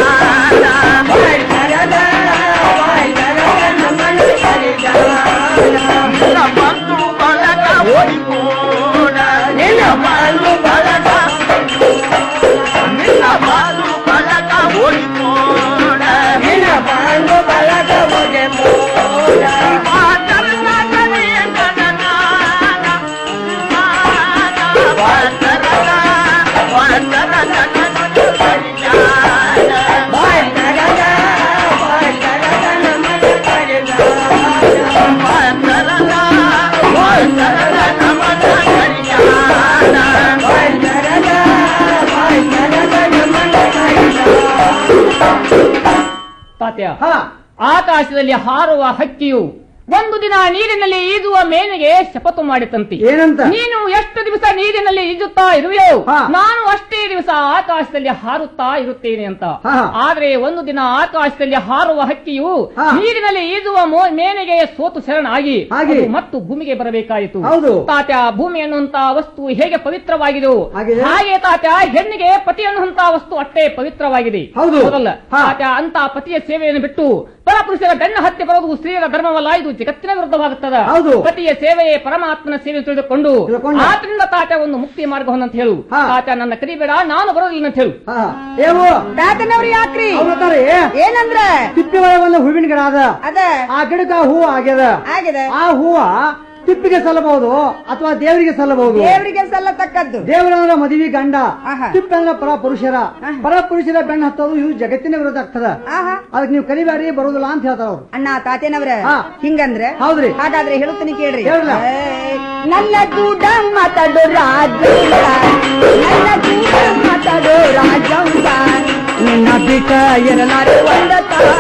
ತಾತ್ಯ ಆಕಾಶದಲ್ಲಿ ಹಾರುವ ಹಕ್ಕಿಯು ಒಂದು ದಿನ ನೀರಿನಲ್ಲಿ ಈಜುವ ಮೇನಿಗೆ ಶಪಥ ಮಾಡಿತಂತೆ ಏನಂತ? ನೀನು ಎಷ್ಟು ದಿವಸ ನೀರಿನಲ್ಲಿ ಈಜುತ್ತಾ ಇರುವೆಯೋ ನಾನು ಅಷ್ಟೇ ದಿವಸ ಆಕಾಶದಲ್ಲಿ ಹಾರುತ್ತಾ ಇರುತ್ತೇನೆ ಅಂತ ಆದ್ರೆ ಒಂದು ದಿನ ಆಕಾಶದಲ್ಲಿ ಹಾರುವ ಹಕ್ಕಿಯು ನೀರಿನಲ್ಲಿ ಈಜುವ ಮೋ- ಮೇನೆಗೆ ಸೋತು ಶರಣಾಗಿ ಹಾಗೆ. ಅದು ಮತ್ತು ಭೂಮಿಗೆ ಬರಬೇಕಾಯಿತು ಹೌದು. ತಾತ್ಯ ಭೂಮಿ ಅನ್ನುವಂತ ವಸ್ತು ಹೇಗೆ ಪವಿತ್ರವಾಗಿದೆಯೋ ಹಾಗಿದೆ. ಹಾಗೆ ತಾತ್ಯ ಹೆಣ್ಣಿಗೆ ಪತಿ ಅನ್ನುವಂತ ವಸ್ತು ಅಷ್ಟೇ ಪವಿತ್ರವಾಗಿದೆ ಹೌದು. ಹೌದಲ್ಲ ತಾತ್ಯ ಅಂತ ಪತಿಯ ಸೇವೆಯನ್ನು ಬಿಟ್ಟು ಪರಪುರುಷರ ಬೆನ್ನ ಹತ್ಯೆ ಬರೋದು ಸ್ತ್ರೀಯರ ಧರ್ಮವಲ್ಲ ಇದು ಜಗತ್ತಿನ ವಿರುದ್ಧವಾಗುತ್ತದ ಹೌದು. ಪತಿಯ ಸೇವೆಯೇ ಪರಮಾತ್ಮನ ಸೇವೆ ತಿಳಿದುಕೊಂಡು ತಿಳ್ಕೊಂಡು. ಆದ್ರಿಂದ ತಾತ ಒಂದು ಮುಕ್ತಿ ಮಾರ್ಗವನ್ನು ಅಂತ ಹೇಳು ತಾತ ನನ್ನ ಕರಿಬೇಡ ನಾನು ಬರೋದಿಲ್ಲ ಅಂತ ಹೇಳು ಏವು ತಾತನವ್ರು ಯಾಕ್ರಿ ಅವ್ರು ಅಂತಾರೆ, ಏನಂದ್ರ ತಿಪ್ಪಿ ಒಳಗೆ ಒಂದು ಹೂವಿನ ಗಿಡ ಅದ ಅದ ಆ ಗಿಡಕ್ಕ ಹೂ ಆಗ್ಯದ ಆಗಿದೆ ಆ ಹೂವ ತಿಪ್ಪಿಗೆ ಸಲ್ಲಬಹುದು ಅಥವಾ ದೇವರಿಗೆ ಸಲ್ಲಬಹುದು ದೇವರಿಗೆ ಸಲ್ಲತಕ್ಕದ್ದು ದೇವರಂದ್ರ ಮದುವೆ ಗಂಡ ತಿಪ್ಪಿ ಅಂದ್ರ ಪರ ಪುರುಷರ ಪರ ಪುರುಷರ ಬೆಣ್ಣ ಹತ್ತೋದು ಇವು ಜಗತ್ತಿನ ವಿರೋಧ ಆಗ್ತದ ಅದಕ್ಕೆ ನೀವು ಕಲಿಬ್ಯಾರಿ ಬರೋದಿಲ್ಲ ಅಂತ ಹೇಳ್ತಾರ ಅವ್ರು ಅಣ್ಣ ತಾತೇನವ್ರ ಹಾ. ಹಿಂಗಂದ್ರೆ ಹೌದ್ರಿ. ಹಾಗಾದ್ರೆ ಹೇಳುತ್ತೀನಿ ಕೇಳ್ರಿ ಹೇಳ್ರಲ್ಲ. ಏ, ನನ್ನ ಕೂಡ ಮಾತಾಡೋ ರಾಜ ನನ್ನ ಕೂಡ ಮಾತಾಡೋ ರಾಜಂಸ ನಿನ್ನ ಬಿಟ್ಟ ಇರಲಾರೆ ಒಂದ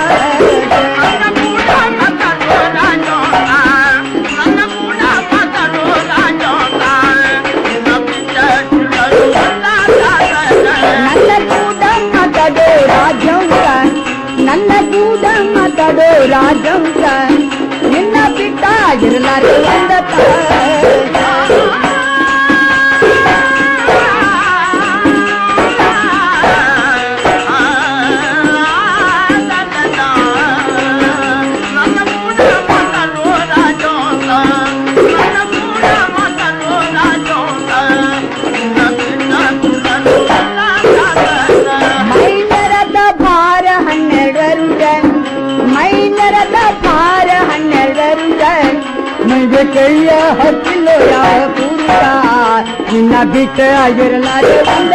ನನ್ನ ಕೂಡ ಮಾತಾಡೋ ರಾಜಂಸ ನನ್ನ ಕೂಡ ಮಾತಾಡೋ ರಾಜಂಸ ನಿನ್ನ ಬಿಟ್ಟ ಇರಲಾರೆ ಒಂದ ಮೈನರದ ಭಾರ ಹನ್ನೆರಡರುಡ ಮೈನರದ ಭಾರ ಹನ್ನೆರಡರುಡ ನಿಮಗೆ ಕೈಯ ಹತ್ತಿಲ್ಲ ಯಾವ ಪುರುಷ ನಿನ್ನ ಬಿಟ್ಟ ಆಗಿರಲಾರೆ ಒಂದ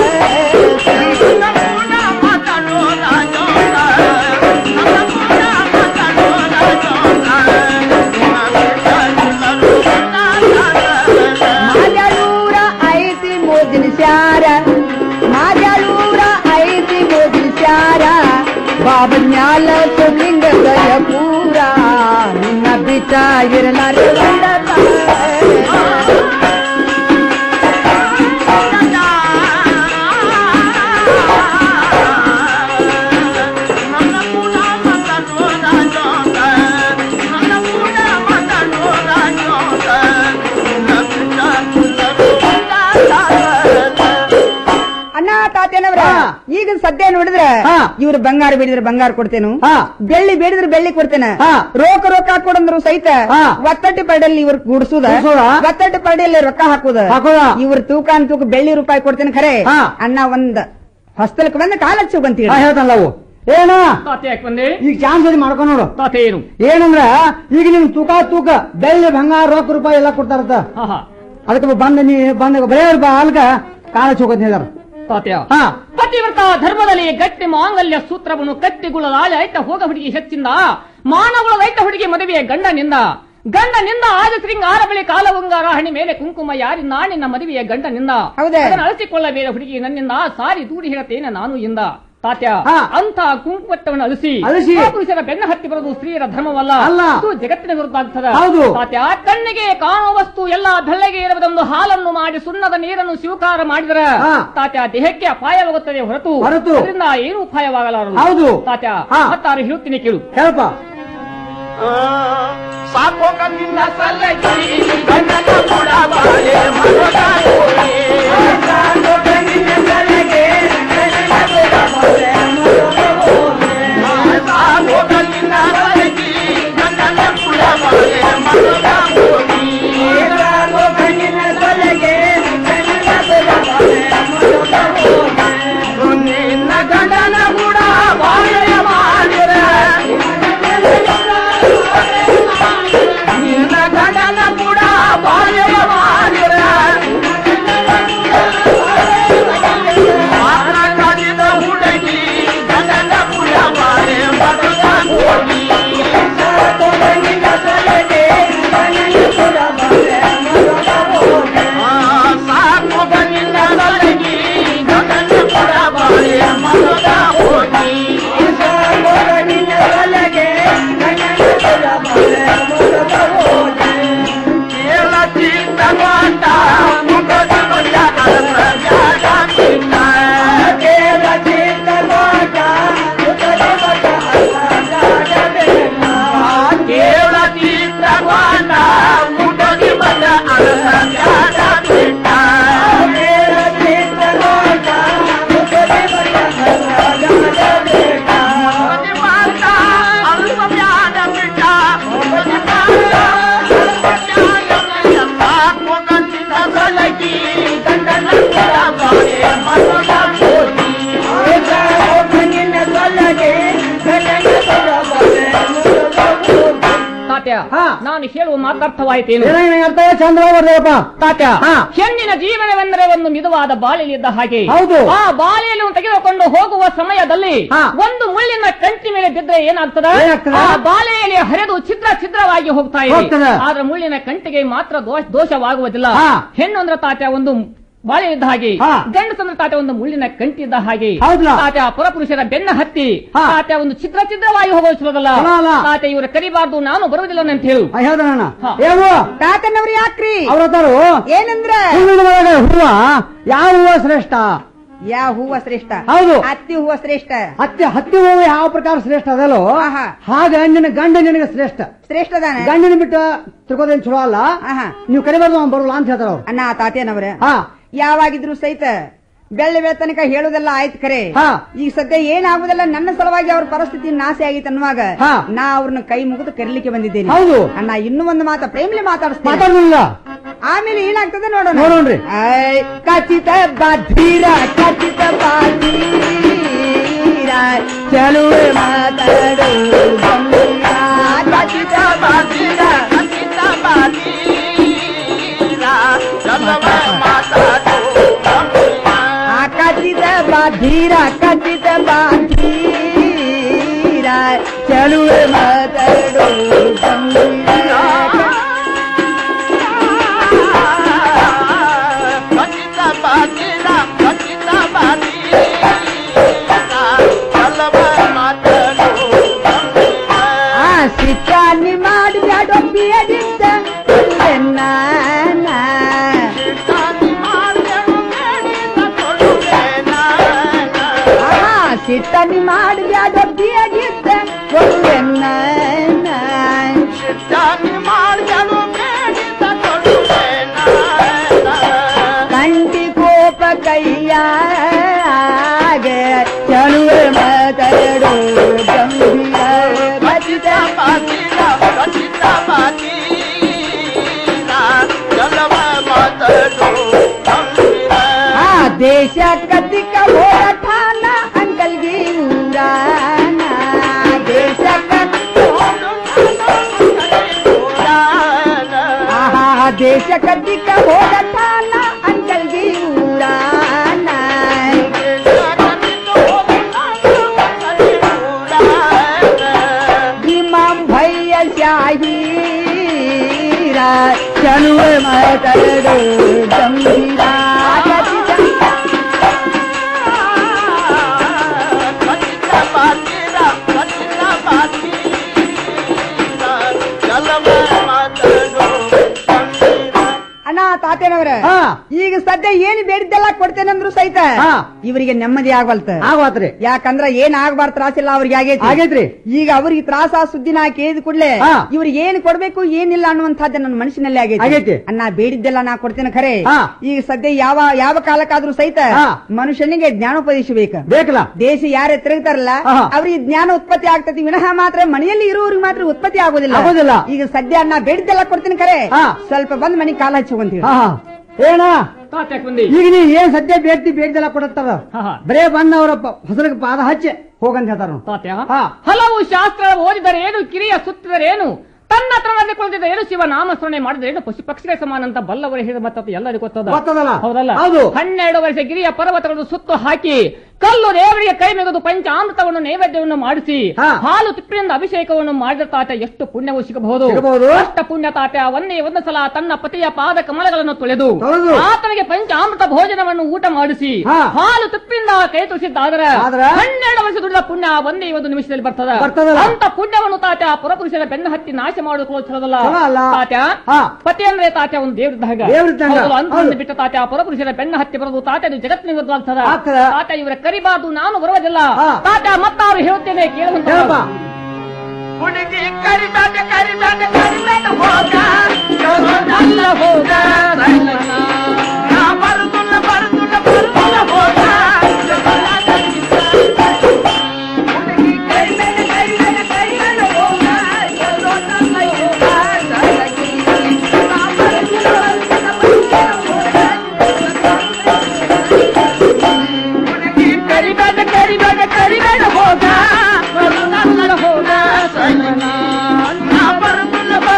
ಮಾಜಲೂರ ಐತಿ ಮೋದಿನ ಶಾರ ಮಾಜಲೂರ ಐತಿ ಮೋದಿನ ಶಾರ ಬಾಬನ್ಯಾಲ ಸುಲಿಂಗ ದಯ ಪೂರ ನಿನ್ನ ಬಿಟ್ಟ ಇರಲಾರೆ ಒಂದ ಅಣ್ಣ ತಾತೇನವ್ರ ಈಗ ಸದ್ಯ ನೋಡಿದ್ರೆ ಇವ್ರು ಬಂಗಾರ ಬೇಡಿದ್ರೆ ಬಂಗಾರ ಕೊಡ್ತೇನು ಬೆಳ್ಳಿ ಬೇಡಿದ್ರೆ ಬೆಳ್ಳಿ ಕೊಡ್ತೇನೆ ರೋಕ ರೊಕ್ಕ ಹಾಕೊಡಂದ್ರು ಸಹಿತ ಒತ್ತಟ್ಟಿ ಪರಡಿಯಲ್ಲಿ ಇವ್ರ ಗುಡ್ಸುದ ಗುಡ್ಸುದ? ಒತ್ತಟ್ಟಿ ಪರಡಿಯಲ್ಲಿ ರೊಕ್ಕ ಹಾಕುದ ಹಾಕುದ? ಇವ್ರ ತೂಕ ಅಂತ ತೂಕ ಬೆಳ್ಳಿ ರೂಪಾಯಿ ಕೊಡ್ತೇನೆ ಖರೆ ಅಣ್ಣ ಒಂದ್ ಹೊಸ್ತಲಕ್ಕೆ ಬಂದ ಕಾಲ ಹಚ್ಚು ಬಂತೀವಿ ನಾ ಹೇಳ್ತಾನಲ್ಲ ಅವು ಏನ ತಾತೆ ಯಾಕೆ ಬಂದೆ ಈಗ ಚಾನ್ಸ್ ಅದು ಮಾಡ್ಕೊಂಡ್ ನೋಡು ತಾತೆ ಏನು ಏನಂದ್ರ ಈಗ ನಿಮ್ ತೂಕ ತೂಕ ಬೆಳ್ಳಿ ಬಂಗಾರ ರೊಕ್ಕ ರೂಪಾಯಿ ಎಲ್ಲ ಕೊಡ್ತಾರತ್ತ ಹಾ ಹಾ ಅದಕ್ಕೆ ಬಂದ ನೀ ಬಂದ ಬರೇ ಅಲ್ಕ ಕಾಲ ಚೌಕತ್ ಹೇಳಿದಾರ ತಾತ್ಯ ಪತಿವ್ರತ ಧರ್ಮದಲ್ಲಿ ಗಟ್ಟಿ ಮಾಂಗಲ್ಯ ಸೂತ್ರವನ್ನು ಕತ್ತಿಗುಳಲಾಳೆ ಐತ ಹೋಗ ಹುಡುಗಿ ಹೆಚ್ಚಿಂದ ಮಾನಗುಳದೈತ ಹುಡುಗಿ ಮದುವೆಯ ಗಂಡನಿಂದ ಗಂಡನಿಂದ ಆದ ಶೃಂಗಾರ ಬಳಿ ಕಾಲವಂಗಾರ ಹಣಿ ಮೇಲೆ ಕುಂಕುಮ ಯಾರಿಂದ ನಿನ್ನ ಮದುವೆಯ ಗಂಡನಿಂದ ಅದನ್ನು ಅಳಿಸಿಕೊಳ್ಳಬೇಡ ಹುಡುಗಿ ನನ್ನಿಂದ ಸಾರಿ ದೂಡಿ ಹೇಳತೇನೆ ನಾನು ಇಂದ ತಾತ್ಯ ಅಂತ ಕುಂಕುಮಟ್ಟವನ್ನು ಅಳಿಸಿ ಅಳಿಸಿ. ಆ ಪುರುಷರ ಬೆನ್ನ ಹತ್ತಿ ಬರೋದು ಸ್ತ್ರೀಯರ ಧರ್ಮವಲ್ಲ ಅಲ್ಲ. ಇದು ಜಗತ್ತಿನ ವಿರುದ್ಧ ಆಗ್ತದ ಹೌದು. ತಾತ್ಯ ಕಣ್ಣಿಗೆ ಕಾಣುವ ವಸ್ತು ಎಲ್ಲ ಬೆಳ್ಳಗೆ ಇರುವುದೊಂದು ಹಾಲನ್ನು ಮಾಡಿ ಸುಣ್ಣದ ನೀರನ್ನು ಸ್ವೀಕಾರ ಮಾಡಿದರೆ ತಾತ್ಯ ದೇಹಕ್ಕೆ ಅಪಾಯವಾಗುತ್ತದೆ ಹೊರತು ಹೊರತು. ಅದರಿಂದ ಏನು ಅಪಾಯವಾಗಲಾರದು ಹೌದು. ತಾತ್ಯ ಹಾ. ಮತ್ತಾರು ಹೇಳುತ್ತೀನಿ ಕೇಳು ಹೇಳಪ್ಪ ಸಾಕೋ ಕಣ್ಣಿನ ಸಲಗಿ ಗಂಡನ ಕೊಡಬಾರೆ ಮನದ ಕೋರಿ. ಸಾಕೋ ಕಣ್ಣಿನ ಸಲಗಿ ಗಂಡನ ಕೊಡಬಾರೆ ಮನದ ಕೋರಿ. ಸಾಕೋ ಕಣ್ಣಿನ ಸಲಗಿ ಗಂಡನ ಕೊಡಬಾರೆ ಮನದ ಕೋರಿ. ಸಾಕೋ ಕಣ್ಣಿನ ಸಲಗಿ ಗಂಡನ ಕೊಡಬಾರೆ ಮನದ ಕೋರಿ. ನಿನ್ನ ಗಂಡನ ಕೂಡ ಬಾಳೆ ಮಾಡಿರ ನಿನ್ನ ಗಂಡನ ಕೂಡ ಬಾಳೆ ಮಾಡಿರ ತಾತ್ಯ ನಾನು ಹೇಳುವ ಮಾತಾರ್ಥವಾಯಿತೇನು ಏನಾಗಿ ಅರ್ಥ ಚಂದ್ರ ಬರ್ದೇಪ್ಪ ತಾತ್ಯ ಹಾ. ಹೆಣ್ಣಿನ ಜೀವನವೆಂದರೆ ಒಂದು ಮಿದುವಾದ ಬಾಳೆಯಲ್ಲಿದ್ದ ಹಾಗೆ ಹೌದು. ಆ ಬಾಳೆಯನ್ನು ತೆಗೆದುಕೊಂಡು ಹೋಗುವ ಸಮಯದಲ್ಲಿ ಹಾ. ಒಂದು ಮುಳ್ಳಿನ ಕಂಟಿ ಮೇಲೆ ಬಿದ್ದರೆ ಏನಾಗ್ತದ ಏನಾಗ್ತದ? ಆ ಬಾಳೆಯಲ್ಲಿ ಹರಿದು ಛಿದ್ರ ಛಿದ್ರವಾಗಿ ಹೋಗ್ತಾ ಇದೆ ಹೋಗ್ತದ. ಆದ್ರೆ ಮುಳ್ಳಿನ ಕಂಟಿಗೆ ಮಾತ್ರ ದೋಷ ದೋಷವಾಗುವುದಿಲ್ಲ ಹಾ. ಹೆಣ್ಣು ಅಂದ್ರೆ ತಾತ್ಯ ಒಂದು ಬಾಳೆ ಇದ್ದ ಹಾಗೆ ಹಾ. ಗಂಡಸಂದ್ರೆ ತಾತ್ಯ ಒಂದು ಮುಳ್ಳಿನ ಕಂಟಿ ಇದ್ದ ಹಾಗೆ ಹೌದಲ್ಲ? ತಾತ್ಯ ಪುರಪುರುಷರ ಬೆನ್ನ ಹತ್ತಿ ಹಾ. ತಾತ್ಯ ಒಂದು ಛಿದ್ರ ಛಿದ್ರವಾಗಿ ಹೋಗೋದಿಲ್ಲ ಅಲ್ಲ, ಅಲ್ಲ. ತಾತ್ಯ ಇವರು ಕರಿಬಾರ್ದು ನಾನು ಬರುವುದಿಲ್ಲ ಅಂತ ಹೇಳು ಹೇಳ್ದಣ್ಣ ಹಾ. ಏನು ತಾತನವ್ರು ಯಾಕ್ರಿ ಅವ್ರ ಹತ್ತಾರು ಏನಂದ್ರ ಹೂವಿನ ಒಳಗೆ ಹೂವ ಯಾವ ಹೂವ ಶ್ರೇಷ್ಠ ಯಾವ ಹೂವ ಶ್ರೇಷ್ಠ ಹೌದು. ಹತ್ತಿ ಹೂವ ಶ್ರೇಷ್ಠ ಹತ್ತಿ ಹತ್ತಿ ಹೂವು ಯಾವ ಪ್ರಕಾರ ಶ್ರೇಷ್ಠ ಅದಲ್ಲೋ ಆಹಾ. ಹಾಗ ನಿನ್ನ ಗಂಡ ನಿನಗೆ ಶ್ರೇಷ್ಠ ಶ್ರೇಷ್ಠದಾನ ಗಂಡನ ಬಿಟ್ಟು ತಿರ್ಕೋದೇನ್ ಚಲೋ ಅಲ್ಲ ಆಹಾ. ನೀವು ಕರಿಬಾರ್ದು ಅವ್ನು ಬರೋಲ್ಲ ಅಂತ ಹೇಳ್ತಾರ ಅವ್ರು ಅಣ್ಣ ತಾತೇನವ್ರ ಹಾ ಯಾವಾಗಿದ್ರು ಸಹಿತ ಬೆಳ್ಳ ಬೆಳ ತನಕ ಹೇಳುದೆಲ್ಲ ಆಯ್ತು ಖರೆ ಹಾ. ಈಗ ಸದ್ಯ ಏನಾಗುದಲ್ಲ ನನ್ನ ಸಲುವಾಗಿ ಅವ್ರ ಪರಿಸ್ಥಿತಿ ನಾಶ ಆಗಿತ್ತು ಅನ್ನುವಾಗ ಹಾ. ನಾ ಅವ್ರನ್ನ ಕೈ ಮುಗಿದು ಕರೀಲಿಕ್ಕೆ ಬಂದಿದ್ದೇನೆ ಹೌದು. ಅಣ್ಣ ಇನ್ನೂ ಒಂದು ಮಾತ ಪ್ರೇಮ್ಲಿ ಮಾತಾಡಿಸ್ತೀನಿ ಮಾತಾಡಲಿಲ್ಲ ಆಮೇಲೆ ಏನಾಗ್ತದೆ ನೋಡೋಣ ನೋಡೋಣ್ರಿ. ಐ, ಖಚಿತ ಬಾಧೀರ ಖಚಿತ ಬಾಧೀರ ಚಲುವೆ ಮಾತಾಡು ಗಂಭೀರ. ಖಚಿತ ಬಾಧೀರ ಖಚಿತ ಬಾಧೀರ ಚಲುವೆ ಮಾತಾಡು ಗಂಭೀರ. ಆ ಖಚಿತ ಬಾಧೀರ ಖಚಿತ ಬಾಧೀರ ಚಲುವೆ ಮಾತಾಡು ಗಂಭೀರ ಆ ಸಿಟ್ಟಾನಿ ಮಾಡಿದಾಡೋ ಬಿಯಡಿದ್ದ ನಾನ ಆ ಸಿಟ್ಟಾನಿ ಮಾಡಿದಾಡೋ ಬಿಯಡಿದ್ದ ಕಂಟಿ ಕೋಪ ಕೈಯಾಗ ಚಳುವೆ ಮಾತಾಡು ಗಂಭೀರ ಖಚಿತ ಆ ದೇಶ ಕತಿಕ ಹೋರಾಟಾನ ಅಂಕಲ್ಗಿ ಊರಾನ ದೇಶ ಆಹಾ ದೇಶ ಕತಿಕ ಹೋರಾಟಾನ ಅಂಕಲ್ಗಿ ಊರಾನ ಇಮಾಮ್ ಭಯ್ಯ ಶಾಹೀರ ಚಳುವೆ ಮಾತಾಡು ಗಂಭೀರ ಖಚಿತ ಅಣ್ಣ ತಾತೇನವ್ರ ಹಾ. ಈಗ ಸದ್ಯ ಏನ್ ಬೇಡಿದ್ದೆಲ್ಲ ಕೊಡ್ತೇನಂದ್ರು ಸಹಿತ ಹಾ. ಇವರಿಗೆ ನೆಮ್ಮದಿ ಆಗವಲ್ತ ಆಗವಾತ್ರಿ ಯಾಕಂದ್ರ ಏನ್ ಆಗ್ಬಾರ್ದು ತ್ರಾಸಿಲ್ಲ ಅವ್ರಿಗೆ ಆಗೈತಿ ಆಗೈತ್ರಿ. ಈಗ ಅವ್ರಿಗೆ ತ್ರಾಸ ಸುದ್ದಿನ ಕೇಳಿದ ಕೂಡಲೇ ಹಾ. ಇವ್ರಿಗೆ ಏನ್ ಕೊಡ್ಬೇಕು ಏನಿಲ್ಲ ಅನ್ನುವಂಥದ್ದು ನನ್ನ ಮನಸ್ಸಿನಲ್ಲಿ ಆಗೈತಿ. ಆಗೈತಿ ಅಣ್ಣ ಬೇಡಿದ್ದೆಲ್ಲ ನಾ ಕೊಡ್ತೇನೆ ಖರೆ ಹಾ. ಈಗ ಸದ್ಯ ಯಾವ ಯಾವ ಕಾಲಕ್ಕಾದ್ರೂ ಸಹಿತ ಹಾ. ಮನುಷ್ಯನಿಗೆ ಜ್ಞಾನೋಪದೇಶ ಬೇಕ ಬೇಕಲ್ಲ ದೇಶ ಯಾರೇ ತಿರುಗ್ತಾರಲ್ಲ ಆಹಾ. ಅವ್ರಿಗೆ ಜ್ಞಾನ ಉತ್ಪತ್ತಿ ಆಗ್ತತಿ ವಿನಃ ಮಾತ್ರ ಮನೆಯಲ್ಲಿ ಇರುವವ್ರಿಗೆ ಮಾತ್ರ ಉತ್ಪತ್ತಿ ಆಗೋದಿಲ್ಲ ಆಗೋದಿಲ್ಲ. ಈಗ ಸದ್ಯ ನಾ ಬೇಡಿದ್ದೆಲ್ಲ ಕೊಡ್ತೀನಿ ಖರೆ ಹಾ. ಸ್ವಲ್ಪ ಬಂದ್ ಮನೆಗೆ ಕಾಲ ಹಚ್ಚುವಂತೀವಿ ಹಾ ಹಾ ಏನ ತಾತ್ಯಾಕ್ ಬಂದಿ ಈಗ ನೀ ಏನ್ ಸದ್ಯ ಬೇಡ್ತಿ ಬೇಡ್ದೆಲ್ಲ ಕೊಡತ್ತಾರ ಹಾ, ಹಾ. ಬರೇ ಬಂದ ಅವರ ಹೊಸಲಿಗೆ ಪಾದ ಹಚ್ಚಿ ಹೋಗಂತ ಹೇಳ್ತಾರ ಅವ್ರು. ತಾತ್ಯ ಹಾ. ಹಲವು ಶಾಸ್ತ್ರ ಓದಿದರೇನು ಕಿರಿಯ ಸುತ್ತಿದರೇನು ತನ್ನ ಹತ್ರ ನಡೆದುಕೊಳ್ಳುತ್ತಿದ್ದೇನು ಶಿವ ನಾಮಸ್ಮರಣೆ ಮಾಡಿದರೇನು ಪಶು ಪಕ್ಷಿಗಳ ಸಮಾನ ಅಂತ ಬಲ್ಲವರು ಹೇಳಿದ ಮತ್ತೆ ಎಲ್ಲರಿಗೂ ಗೊತ್ತದ ಗೊತ್ತದಲ್ಲ? ಹೌದಲ್ಲ ಹೌದು. ಹನ್ನೆರಡು ವರ್ಷ ಗಿರಿಯ ಪರ್ವತಗಳನ್ನು ಸುತ್ತು ಹಾಕಿ ಕಲ್ಲು ದೇವರಿಗೆ ಕೈ ಮೆಗೆದು ಪಂಚಾಮೃತವನ್ನು ನೈವೇದ್ಯವನ್ನು ಮಾಡಿಸಿ ಹಾ. ಹಾಲು ತುಪ್ಪಿನಿಂದ ಅಭಿಷೇಕವನ್ನು ಮಾಡಿದ ತಾತ ಎಷ್ಟು ಪುಣ್ಯವು ಸಿಗಬಹುದು ಸಿಗಬಹುದು. ಅಷ್ಟ ಪುಣ್ಯ ತಾತ ಒಂದೇ ಒಂದು ಸಲ ತನ್ನ ಪತಿಯ ಪಾದ ಕಮಲಗಳನ್ನು ತೊಳೆದು ತೊಳೆದು. ಆತನಿಗೆ ಪಂಚಾಮೃತ ಭೋಜನವನ್ನು ಊಟ ಮಾಡಿಸಿ ಹಾ. ಹಾಲು ತುಪ್ಪಿಂದ ಕೈ ತುಳಿಸಿದ್ದಾದ್ರೆ ಆದ್ರೆ? ಹನ್ನೆರಡು ವರ್ಷ ದುಡಿದ ಪುಣ್ಯ ಒಂದೇ ಒಂದು ನಿಮಿಷದಲ್ಲಿ ಬರ್ತದ ಬರ್ತದಲ್ಲ? ಅಂತ ಪುಣ್ಯವನ್ನು ತಾತ ಪುರಪುರುಷರ ಬೆನ್ನು ಹತ್ತಿ ನಾಶ ಮಾಡಿಕೊಳ್ಳೋ ಚಲೋದಲ್ಲ ಚಲೋ ಅಲ್ಲ. ತಾತ ಹಾ. ಪತಿ ಅಂದ್ರೆ ತಾತ ಒಂದು ದೇವ್ರಿದ್ದಾಗ ದೇವ್ರಿದ್ದಂಗ. ಅಂತ ಹೌದು. ಬಿಟ್ಟ ತಾತ ಪುರಪುರುಷರ ಬೆನ್ನು ಹತ್ತಿ ಬರೋದು ತಾತ ಇದು ಜಗತ್ತಿನ ವಿರುದ್ಧ ಆಗ್ತದ ಆಗ್ತದ. ತಾತ ಇವರ ಕರಿಬಾರ್ದು ನಾನು ಬರುವುದಿಲ್ಲ ಹಾ. ತಾತ ಮತ್ತಾರು ಹೇಳುತ್ತೇನೆ ಕೇಳುವಂತ ಹೇಳಪ್ಪ ಹುಡುಗಿ ಕರಿಬೇಡ ಕರಿಬೇಡ ಕರಿಬೇಡ ಹೋಗ ಅಲ್ಲ ಹೋಗ ನಾ ಬರುದಿಲ್ಲ ಬರುದಿಲ್ಲ ಬರುದಿಲ್ಲ ಹೋಗ ಹುಡುಗಿ ಕರಿಬೇಡ ಕರಿಬೇಡ ಕರಿಬೇಡ ಹೋಗ ಎಲ್ಲೋದಲ್ಲ ಹೋಗ ನಾ ಬರುದಿಲ್ಲ ಬರುದಿಲ್ಲ ಬರುದಿಲ್ಲ ಹುಡುಗಿ ಕರಿಬೇಡ ಕರಿಬೇಡ ಕರಿಬೇಡ ಹೋಗ ಬರುದಿಲ್ಲ ಹೋಗ ನಾ ಬರುದಿಲ್ಲ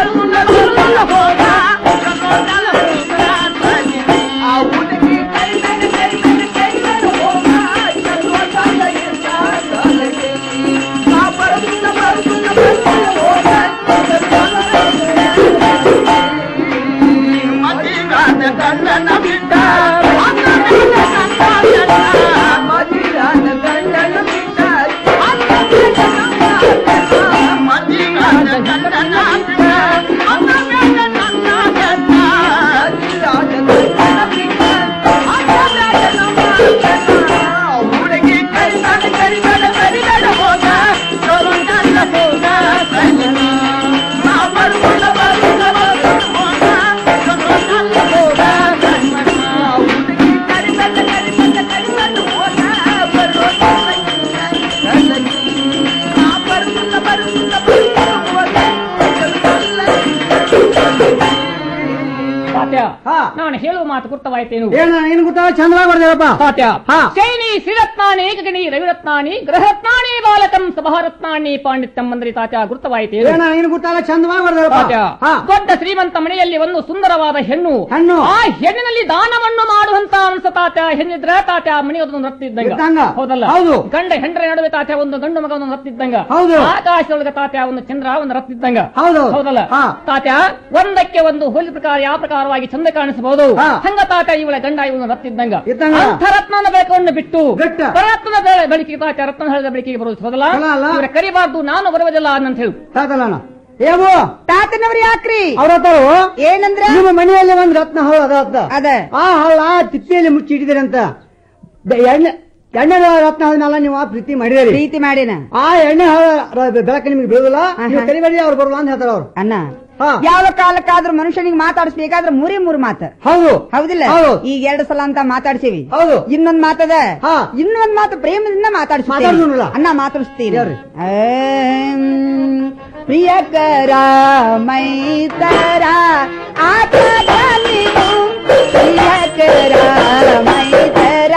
ತಾತ್ಯ ನಾನು ಹೇಳುವ ಮಾತು ಗುರ್ತವಾಯ್ತೇನು ಏನ ಏನ್ ಗೊತ್ತಾ ಚಂದ್ರವಾಗಿ ಬರ್ದೇವಪ್ಪ ತಾತ್ಯ ಶೈನಿ ಶ್ರೀರತ್ನಾನಿ ಗಗನಿ ರವಿರತ್ನಾನಿ ಗ್ರಹರತ್ನಾನಿ ಬಾಲಕಂ ಸಭಾರತ್ನಾನಿ ಪಾಂಡಿತ್ಯಂ ಮಂದ್ರಿ ತಾತ್ಯ ಗುರ್ತವಾಯ್ತೇನು ಏನ ಏನ್ ಗೊತ್ತಲ್ಲ ಚಂದವಾಗಿ ಬರ್ದೇವಪ್ಪ ತಾತ್ಯ, ದೊಡ್ಡ ಶ್ರೀಮಂತ ಮನೆಯಲ್ಲಿ ಒಂದು ಸುಂದರವಾದ ಹೆಣ್ಣು ಹೆಣ್ಣು. ಆ ಹೆಣ್ಣಿನಲ್ಲಿ ದಾನವನ್ನು ಮಾಡುವಂತ ಅಂಶ ತಾತ್ಯ ಹೆಣ್ಣಿದ್ರ ತಾತ್ಯ ಮನೆಯೊಂದು ರತ್ತಿದ್ದಂಗ ಇದ್ದಂಗ. ಹೌದಲ್ಲ ಹೌದು. ಗಂಡ ಹೆಂಡ್ರ ನಡುವೆ ತಾತ್ಯ ಒಂದು ಗಂಡು ಮಗ ಒಂದು ರತ್ತಿದ್ದಂಗ ಹೌದು. ಆಕಾಶದೊಳಗೆ ತಾತ್ಯ ಒಂದು ಚಂದ್ರ ಒಂದು ರತ್ತಿದ್ದಂಗ ಹೌದು. ಹೌದಲ್ಲ ತಾತ್ಯ ಒಂದಕ್ಕೆ ಒಂದು ಹೋಲಿ ಪ್ರಕಾರ ಯಾವ ಪ್ರಕಾರವಾಗಿ ಚಂದ ಕಾಣಿಸಬಹುದು ಹಂಗ ತಾತ್ಯ ಇವಳ ಗಂಡ ಇವನು ರತ್ತಿದ್ದಂಗ ಇದ್ದಂಗ. ಅಂಥ ರತ್ನನ ಬೇಕನ್ನು ಬಿಟ್ಟು ಪರತ್ನ ಬೆಳಕಿಗೆ ತಾತ್ಯ ರತ್ನ ಹಳದ ಬೆಳಕಿಗೆ ಬರುವುದು ಹೌದಲ್ಲ ಅಲ್ಲ, ಅಲ್ಲ. ಇವರ ಕರಿಬಾರ್ದು ನಾನು ಬರುವುದಿಲ್ಲ ಅಂತ ಹೇಳು ತಾತಲ್ಲ ಏವು ತಾತನವ್ರು ಯಾಕ್ರಿ ಅವ್ರ ಹತ್ತಾರು ಏನಂದ್ರ ನಿಮ್ಮ ಮನೆಯಲ್ಲಿ ಒಂದ್ ರತ್ನ ಹಳ್ಳ ಅದ ಅದ ಅದ ಆ ಹಳ್ಳ ತಿಪ್ಪಿಯಲ್ಲಿ ಮುಚ್ಚಿ ಇಟ್ಟಿದ್ದೀರಂತ ಬೆ- ಎಣ್ಣೆ ಎಣ್ಣೆ ರತ್ನ ಆದ್ಮೇಲೆ ನೀವು ಆ ಪ್ರೀತಿ ಮಾಡಿದಿರಿ ಪ್ರೀತಿ ಮಾಡಿನ ಆ ಎಣ್ಣೆ ಹಳ್ಳ ಬೆಳಕು ನಿಮ್ಗೆ ಬೀಳುದಿಲ್ಲ ನೀವು ಕರಿಬೇಡಿ ಅವ್ರು ಬರಲ್ಲ ಅಂತ ಹೇಳ್ತಾರ ಅವ್ರು ಅಣ್ಣ ಯಾವ ಕಾಲಕ್ಕಾದ್ರೂ ಮನುಷ್ಯನಿಗೆ ಮಾತಾಡಿಸ್ಬೇಕಾದ್ರೆ ಮೂರೇ ಮೂರು ಮಾತು ಹೌದು ಹೌದಿಲ್ಲ ಹೌದು. ಈಗ ಎರಡು ಸಲ ಅಂತ ಮಾತಾಡ್ಸೀವಿ ಹೌದು ಇನ್ನೊಂದ್ ಮಾತದ ಇನ್ನೊಂದ್ ಮಾತು ಪ್ರೇಮದಿಂದ ಮಾತಾಡ್ಸ್ತೀನಿ ಮಾತಾಡ್ಸೋಣಲ್ಲ? ಅಣ್ಣ ಮಾತಾಡಿಸ್ತೀನಿ ಹೇಳ್ರಿ. ಪ್ರಿಯಕರ ಮೈತರ ಆತನು ಪ್ರಿಯಕರ ಮೈತರ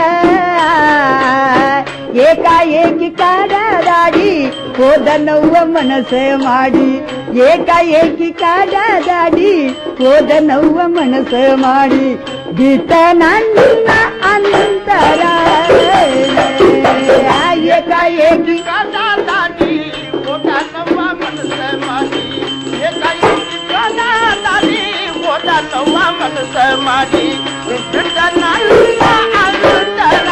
ಏಕಾಏಕಿ ಕಾಡಾಡಿ ಹೋದನವ್ವ ಮನಸ್ಸೆ ಮಾಡಿ ಏಕಾಏಕಿ ಕಾಡಾಡಿ ಹೋದನವ್ವ ಮನಸ್ಸೆ ಮಾಡಿ ಗೀತ ನನ್ನ ಅಂತರ ಏಕಾಏಕಿ ಕಾಡಾಡಿ ಹೋದನವ್ವ ಮನಸ್ಸೆ ಮಾಡಿ ಏಕಾಏಕಿ ಕಾಡಾಡಿ ಹೋದನವ್ವ ಮನಸ್ಸೆ ಮಾಡಿ ಗೀತ ನನ್ನ ಅಂತರ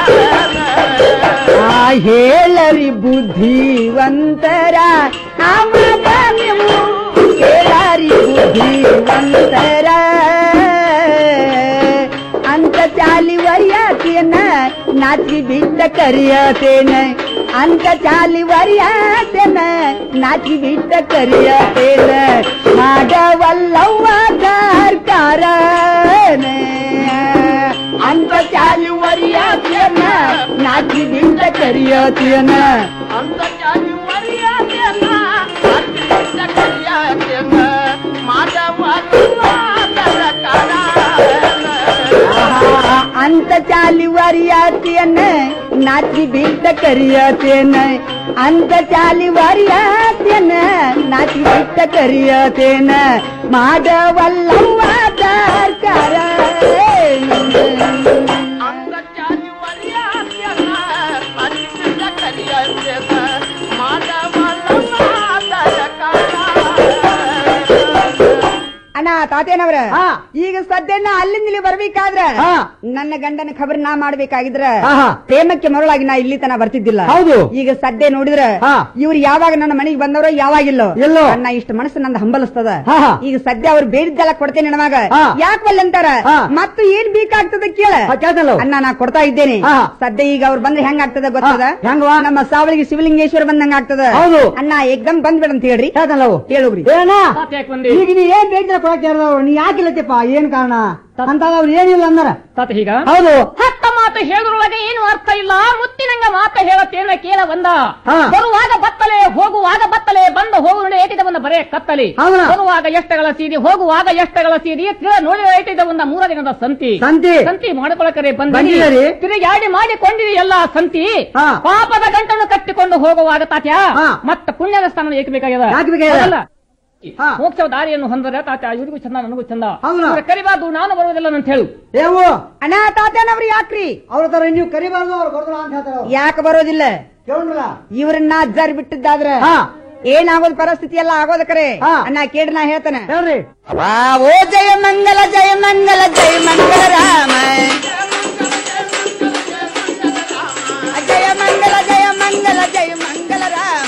ಆ ಹೇಳರಿ ಬುದ್ಧಿವಂತರ ಆಮದ ನೀವು ಹೇಳರಿ ಬುದ್ಧಿವಂತರ ಅಂತ ಚಾಲಿ ವರಿಯಾತೇನ ನಾಚಿ ಬಿಟ್ಟ ಕರಿಯತೇನ ಅಂತ ಚಾಲಿ ವರಿಯಾತೇನ ನಾಚಿ ಬಿಟ್ಟ ಕರಿಯತೇನ ಮಾಡವಲ್ಲವ್ವ ಕಾರ್ಕಾರನ ಅಂತ ಚಾಲಿ ವರಿಯಾತೇನ ನಾಚಿ ಬಿಟ್ಟ ಕರಿಯತೇನ ಅಂತ ಜಾತಿ ಮರ್ಯಾದೆಯನ್ನ ಅತ್ಯಂತ ಕರಿಯಾದೆಯನ್ನ ಮಾಡವಾಗುವ ತರಕಾರ ಆಹಾ, ಅಂತ ಚಾಲಿ ವರಿಯಾತಿಯನ್ನ ನಾಚಿ ಬಿಟ್ಟ ಕರಿಯತೇನ ಅಂತ ಚಾಲಿ ವರಿಯಾತಿಯನ್ನ ನಾಚಿ ಬಿಟ್ಟ ಕರಿಯತೇನ ಮಾಡವಲ್ಲವ್ವ ಸರ್ಕಾರ ಅಂತ ಜಾತಿ ಮರ್ಯಾದೆಯನ್ನ ಅತ್ಯಂತ ಕರಿಯಾದೆಯನ್ನ ಮಾಡವಲ್ಲವ ಅಣ್ಣ ತಾತೇನವ್ರ ಈಗ ಸದ್ಯನ ಅಲ್ಲಿಂದ ಇಲ್ಲಿ ಬರ್ಬೇಕಾದ್ರ ನನ್ನ ಗಂಡನ ಖಬರ್ ನಾ ಮಾಡ್ಬೇಕಾಗಿದ್ರ ಆಹಾ. ಪ್ರೇಮಕ್ಕೆ ಮರಳಾಗಿ ನಾ ಇಲ್ಲಿ ತನ ಬರ್ತಿದ್ದಿಲ್ಲ ಹೌದು. ಈಗ ಸದ್ಯ ನೋಡಿದ್ರ ಇವ್ರು ಯಾವಾಗ ನನ್ನ ಮನೆಗೆ ಬಂದವರೋ ಯಾವಾಗಿಲ್ಲೋ ಎಲ್ಲೋ. ಅಣ್ಣ ಇಷ್ಟು ಮನಸ್ಸು ನಂದು ಹಂಬಲಿಸ್ತದ ಆಹಾ. ಈಗ ಸದ್ಯ ಅವ್ರು ಬೇಡಿದ್ದೆಲ್ಲ ಕೊಡ್ತೇನೆ ನಮಗ ಹಾ. ಯಾಕೆ ಅಂತಾರ ಹಾ. ಮತ್ತು ಏನ್ ಬೇಕಾಗ್ತದ ಕೇಳ ಹಾ, ಕೇಳ್ತೇನಲ್ಲ. ಅಣ್ಣ ನಾ ಕೊಡ್ತಾ ಇದ್ದೇನೆ ಹಾ. ಸದ್ಯ ಈಗ ಅವ್ರು ಬಂದ್ರೆ ಹೆಂಗ್ ಆಗ್ತದ ಗೊತ್ತದ ಹಾ, ಹೆಂಗವ್ವ? ನಮ್ಮ ಸಾವಳಿಗೆ ಶಿವಲಿಂಗೇಶ್ವರ ಬಂದಂಗ ಆಗ್ತದ ಹೌದು. ಅಣ್ಣ ಏಕ್ದಮ್ ಬಂದ್ಬಿಡ ಅಂತ ಹೇಳ್ರಿ ಹೇಳ್ತಾನಲ್ಲ ಅವು. ಹೇಳುಗ್ರಿ ಏನ ತಾತ್ಯ ಯಾಕೆ ಬಂದಿ ಈಗ ನೀ ಏನ್ ಬೇಕಿಲ್ಲ ಕೊಡಕ್ಕೆ ಯಾರ್ದವ್ರು? ನೀ ಯಾಕಿಲ್ಲತ್ತಪ್ಪ ಏನ್ ಕಾರಣ ಅಂತ ಅವ್ರು ಏನಿಲ್ಲ ಅಂದಾರ ತಾತ ಹೀಗ ಹೌದು ಹತ್ತ ಮಾತು ಹೇಳುದ್ರೊಳಗೆ ಏನು ಅರ್ಥ ಇಲ್ಲ ಮುತ್ತಿನಂಗ ಮಾತ ಹೇಳತ್ತೇನ ಕೇಳ ಬಂದ ಹಾ. ಬರುವಾಗ ಬತ್ತಲೆ ಹೋಗುವಾಗ ಬತ್ತಲೆ ಬಂದ ಹೋಗುವ ಏಟಿದ ಒಂದು ಬರೇ ಕತ್ತಲಿ ಹೌದಾ? ಬರುವಾಗ ಎಷ್ಟಗಳ ಸೀರಿ ಹೋಗುವಾಗ ಎಷ್ಟಗಳ ಸೀರಿ ತಿಳ ನೋಡಿ ಏಟಿದ ಒಂದು ಮೂರ ದಿನದ ಸಂತಿ ಸಂತಿ. ಸಂತಿ ಮಾಡ್ಕೊಳಕರೆ ಬಂದಿದ್ದೀರಿ? ಬಂದಿರಿ ತಿರುಗಾಡಿ ಮಾಡಿಕೊಂಡಿರಿ ಎಲ್ಲ ಸಂತಿ ಹಾ. ಪಾಪದ ಗಂಟನ್ನು ಕಟ್ಟಿಕೊಂಡು ಹೋಗುವಾಗ ತಾತ್ಯ ಹಾ. ಮತ್ತ ಪುಣ್ಯದ ಸ್ಥಾನ ಏಕೆ ಬೇಕಾಗ್ಯದ ಯಾಕೆ ಬೇಕಾಗ್ಯದ? ಹೌದಲ್ಲ? ಹಾ. ಮೋಕ್ಷ ದಾರಿಯನ್ನು ಹೊಂದರೆ ತಾತ್ಯ ಇವರಿಗೂ ಚಂದ ನನಗೂ ಚಂದ ಹೌದಾ? ಇವ್ರ ಕರಿಬಾರ್ದು ನಾನು ಬರುವುದಿಲ್ಲ ಅಂತ ಹೇಳು ಏವು ಅಣ್ಣ ತಾತೇನವ್ರು ಯಾಕ್ರಿ ಅವ್ರ ತರ ನೀವು ಕರಿಬಾರ್ದು ಅವ್ರು ಬರ್ತಾರ ಅಂತ ಹೇಳ್ತಾರ ಅವ್ರು. ಯಾಕೆ ಬರೋದಿಲ್ಲ ಕೇಳ್ರಲ್ಲ ಇವ್ರನ್ನ ಅಜ್ಜಾರ್ ಬಿಟ್ಟಿದ್ದಾದ್ರ ಹಾ. ಏನಾಗೋದ್ ಪರಿಸ್ಥಿತಿ ಎಲ್ಲ ಆಗೋದ ಕರೆ ಹಾ. ಅಣ್ಣ ಕೇಳಿ ನಾ ಹೇಳ್ತಾನೆ ಹೇಳ್ರಿ ಓ ಜಯ ಮಂಗಲ ಜಯ ಮಂಗಲ ಜಯ ಮಂಗಲ ರಾಮ ಜಯ ಮಂಗಲ ಜಯ ಮಂಗಲ ಜಯ ಮಂಗಲ ರಾಮ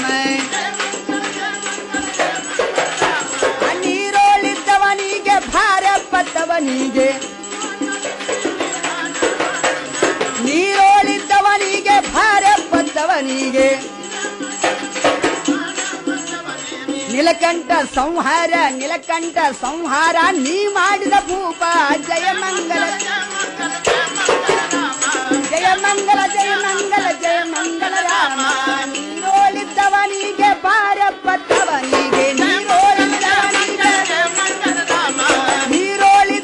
ನೀರೋಳಿದ್ದವನಿಗೆ ಭಾರ ಪಟ್ಟವನಿಗೆ ನೀರೋಳಿದ್ದವನಿಗೆ ಭಾರ ಪಟ್ಟವನಿಗೆ ನಿಲಕಂಠ ಸಂಹಾರ ನಿಲಕಂಠ ಸಂಹಾರ ನೀ ಮಾಡಿದ ಭೂಪ ಜಯ ಮಂಗಲ ಜಯ ಮಂಗಲ ಜಯ ಮಂಗಲ ಜಯ ಮಂಗಲ ರಾಮ ನೀರೋಳಿದ್ದವನಿಗೆ ಬಾರ ಪತ್ತವನಿಗೆ ನೀರೋಳಿದ್ದವನಿಗೆ ನೀರೋಳಿ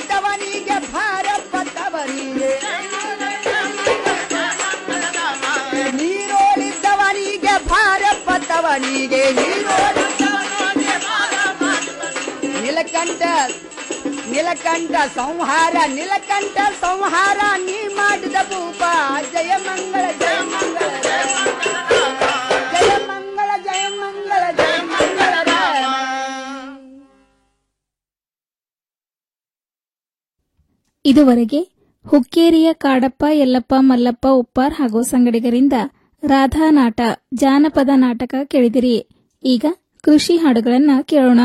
ನೀಲಕಂಠ ನೀಲಕಂಠ ಸಂಹಾರ ನೀಲಕಂಠ ಸಂಹಾರ ನೀ ಮಾಡಿದ ಭೂಪ ಜಯ ಮಂಗಳ ಜಯ ಮಂಗಳ ಜಯ ಮಂಗಳ ಜಯ ಮಂಗಳ ಜಯ ಮಂಗಳ ರಾಮ ಇದುವರೆಗೆ ಹುಕ್ಕೇರಿಯ ಕಾಡಪ್ಪ ಯಲ್ಲಪ್ಪ ಮಲ್ಲಪ್ಪ ಉಪ್ಪಾರ್ ಹಾಗೂ ಸಂಗಡಿಗರಿಂದ ರಾಧಾ ನಾಟ ಜಾನಪದ ನಾಟಕ ಕೇಳಿದಿರಿ ಈಗ ಕೃಷಿ ಹಾಡುಗಳನ್ನ ಕೇಳೋಣ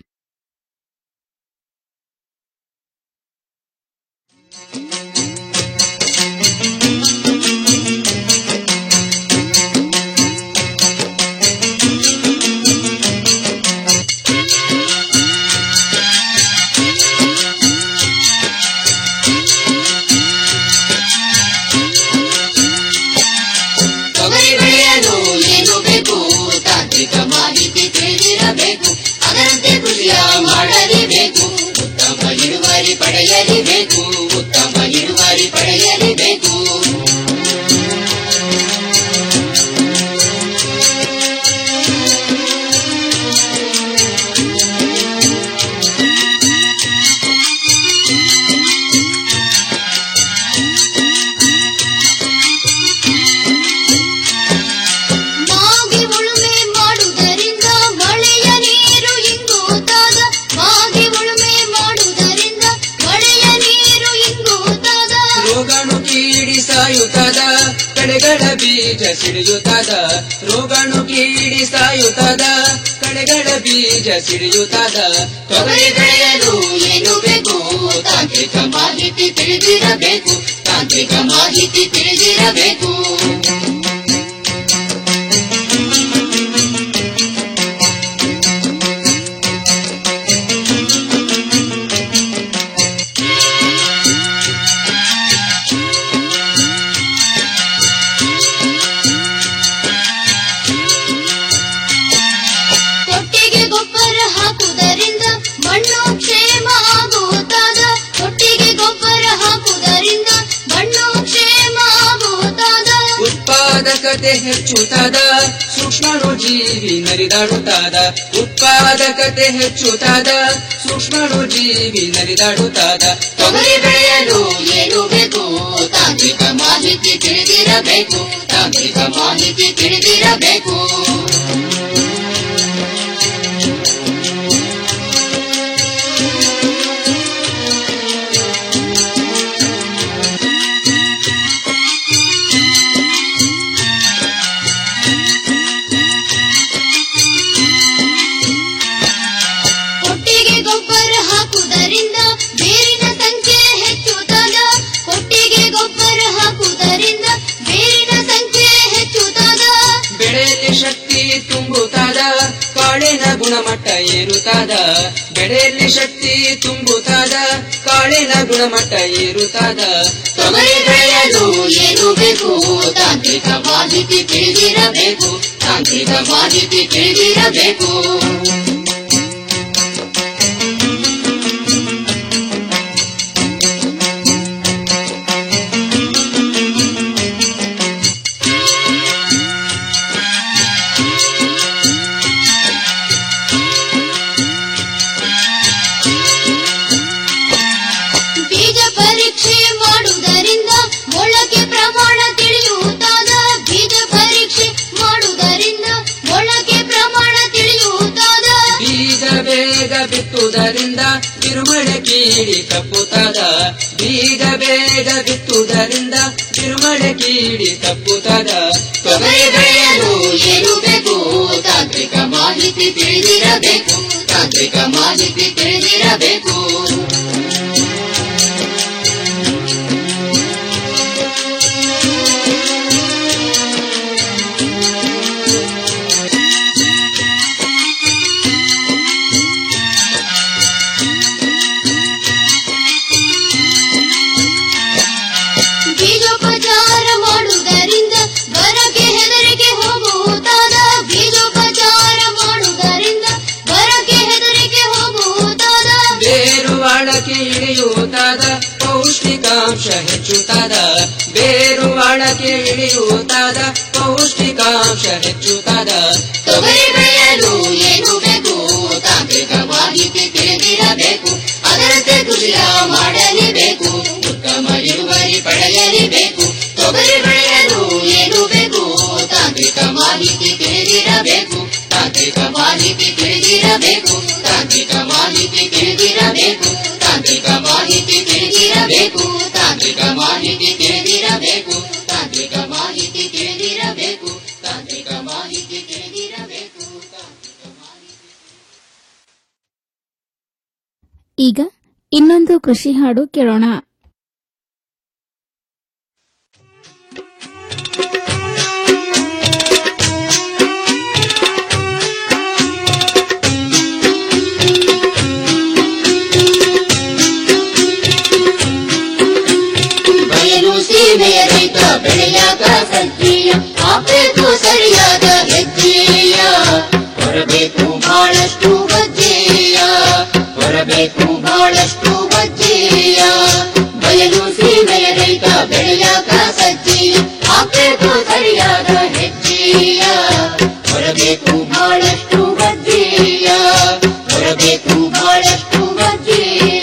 ತೊಗರಿ ಬೆಳೆಯಲು ಏನು ಬೇಕು ತಾಂತ್ರಿಕ ಮಾಹಿತಿ ತಿಳಿದಿರಬೇಕು ಅದರಂತೆ ಕೃಷಿಯ ಮಾಡಲೇಬೇಕು ಉತ್ತಮ ಇಳುವರಿ ಪಡೆಯಲೇಬೇಕು ಉತ್ತಮ ಇಳುವರಿ ಪಡೆಯಲೇಬೇಕು ಮಾಗಿ ಉಳುಮೆ ಮಾಡುವುದರಿಂದ ಮಳೆಯ ನೀರು ಇಂಗುತ್ತಾದ ಮಾಗಿ ಉಳುಮೆ ಮಾಡುವುದರಿಂದ ಮಳೆಯ ನೀರು ಇಂಗುತ್ತಾದ ರೋಗಾಣು ಕೀಡಿ ಸಾಯುತ್ತದ ಕಡೆಗಳ ಬೀಜ ಸಿಡಿಯುತ್ತದ ರೋಗಾಣು ಕೀಡಿ ಸಾಯುತ್ತದ ಕಡೆಗಳ ಬೀಜ ಸಿಡಿಯುತ್ತದ ತೊಗರಿ ಬೆಳೆಯಲು ಏನು ಬೇಕು ತಾಂತ್ರಿಕ ಮಾಹಿತಿ ತಿಳಿದಿರಬೇಕು ತಾಂತ್ರಿಕ ಮಾಹಿತಿ ತಿಳಿದಿರಬೇಕು ಕೊಟ್ಟಿಗೆ ಗೊಬ್ಬರ ಹಾಕುವುದರಿಂದ ಮಣ್ಣು ಕ್ಷೇಮ ಆಗುತ್ತಾದ ಕೊಟ್ಟಿಗೆ ಗೊಬ್ಬರ ಹಾಕುವುದರಿಂದ ಮಣ್ಣು ಕ್ಷೇಮ ಆಗುತ್ತಾದ ಉತ್ಪಾದಕತೆ ಹೆಚ್ಚುತ್ತದ ಸೂಕ್ಷ್ಮಣು ಜೀವಿ ನರಿದಾಡುತ್ತಾದ ಉತ್ಪಾದಕತೆ ಹೆಚ್ಚುತ್ತದ ಸೂಕ್ಷ್ಮಣು ಜೀವಿ ನರಿದಾಡುತ್ತಾದ ತೊಗರಿ ಬೆಳೆಯಲು ಏನು ಬೇಕು ತಾಂತ್ರಿಕ ಮಾಹಿತಿ ತಿಳಿದಿರಬೇಕು ತಾಂತ್ರಿಕ ಮಾಹಿತಿ ತಿಳಿದಿರಬೇಕು ಕೊಟ್ಟಿಗೆ ಗೊಬ್ಬರ ಹಾಕುವುದರಿಂದ ಬೇರಿನ ಸಂಖ್ಯೆ ಹೆಚ್ಚುತ್ತದ ಕೊಟ್ಟಿಗೆ ಗೊಬ್ಬರ ಹಾಕುವುದರಿಂದ ಬೇರಿನ ಸಂಖ್ಯೆ ಹೆಚ್ಚುತ್ತದ ಬೆಳೆಯಲ್ಲಿ ಶಕ್ತಿ ತುಂಬುತ್ತಾದ ಕಾಳಿನ ಗುಣಮಟ್ಟ ಏರುತ್ತಾದ ಬೆಳೆಯಲ್ಲಿ ಶಕ್ತಿ ತುಂಬುತ್ತಾದ ಕಾಳಿನ ಗುಣಮಟ್ಟ ಏರುತ್ತಾದ ತೊಗರಿ ಬೆಳೆಯಲು ಏನು ಬೇಕು ತಾಂತ್ರಿಕ ಮಾಹಿತಿ ತಿಳಿದಿರಬೇಕು ತಾಂತ್ರಿಕ ಮಾಹಿತಿ ತಿಳಿದಿರಬೇಕು ಬೀಜ ಪರೀಕ್ಷೆ ಮಾಡುವುದರಿಂದ ಮೊಳಕೆ ಪ್ರಮಾಣ ತಿಳಿಯುತ್ತಾದ ಬೀಜ ಪರೀಕ್ಷೆ ಮಾಡುವುದರಿಂದ ಮೊಳಕೆ ಪ್ರಮಾಣ ತಿಳಿಯುತ್ತಾದ ಬೀಜ ಬೇಗ ಬಿತ್ತುವುದರಿಂದ ತಿರುಮಳೆ ಕೀಡಿ ತಪ್ಪುತ್ತದ ಬೀಜ ಬೇಗ ಬಿತ್ತುವುದರಿಂದ ತಿರುಮಳೆ ಕೀಡಿ ತಪ್ಪುತ್ತದ ತೊಗರಿ ಬೆಳೆಯಲು ಏನು ಬೇಕು ತಾಂತ್ರಿಕ ಮಾಹಿತಿ ತಿಳಿದಿರಬೇಕು ತಾಂತ್ರಿಕ ಮಾಹಿತಿ ತಿಳಿದಿರಬೇಕು ಬೀಜೋಪಚಾರ ಮಾಡುವುದರಿಂದ ಬರಕ್ಕೆ ಹೆದರಿಕೆ ಹೋಗುತ್ತಾದ ಬೀಜೋಪಚಾರ ಮಾಡುವುದರಿಂದ ಬರಕ್ಕೆ ಹೆದರಿಕೆ ಹೋಗುತ್ತಾದ ಬೇರು ಆಳಕ್ಕೆ ಇಳಿಯುತ್ತಾದ ಪೌಷ್ಟಿಕಾಂಶ ಹೆಚ್ಚುತ್ತಾದ ಬೇರು ಆಳಕ್ಕೆ ಇಳಿಯುತ್ತಾದ ಪೌಷ್ಟಿಕಾಂಶ ಹೆಚ್ಚುತ್ತಾದ ತೊಗರಿ ಬೆಳೆಯಲು ಏನು ಬೇಕು ತಾಂತ್ರಿಕ ಮಾಹಿತಿ ತಿಳಿದಿರಬೇಕು ತಾಂತ್ರಿಕ ಮಾಹಿತಿ ತಿಳಿದಿರಬೇಕು ತಾಂತ್ರಿಕ ಮಾಹಿತಿ ತಿಳಿದಿರಬೇಕು ತಾಂತ್ರಿಕ ಮಾಹಿತಿ ತಿಳಿದಿರಬೇಕು ತಾಂತ್ರಿಕ ಮಾಹಿತಿ ತಿಳಿದಿರಬೇಕು ತಾಂತ್ರಿಕ ಮಾಹಿತಿ ತಿಳಿದಿರಬೇಕು ತಾಂತ್ರಿಕ ಮಾಹಿತಿ ತಿಳಿದಿರಬೇಕು ಈಗ ಇನ್ನೊಂದು ಕೃಷಿ ಹಾಡು ಕೇಳೋಣ ಬಯಲು ಸೀಮೆಯ ರೈತ ಬೆಳೆಯಾಗ ಸಜ್ಜೀಯ ಹಾಕಬೇಕು ಸರಿಯಾದ ಹೆಜ್ಜೆಯ ಹೊರಬೇಕು ಬಹಳಷ್ಟು ಬಜ್ಜೆಯ ಹೊರಬೇಕು ಬಹಳಷ್ಟು ಬಜ್ಜೆಯ ಬಯಲು ಸೀಮೆಯ ರೈತ ಬೆಳೆಯಾಗ ಸಜ್ಜೀಯ ಹಾಕಬೇಕು ಸರಿಯಾದ ಹೆಜ್ಜೆಯ ಹೊರಬೇಕು ಬಹಳಷ್ಟು ಬಜ್ಜೆಯ ಹೊರಬೇಕು ಬಹಳಷ್ಟು ಬಜ್ಜೆಯ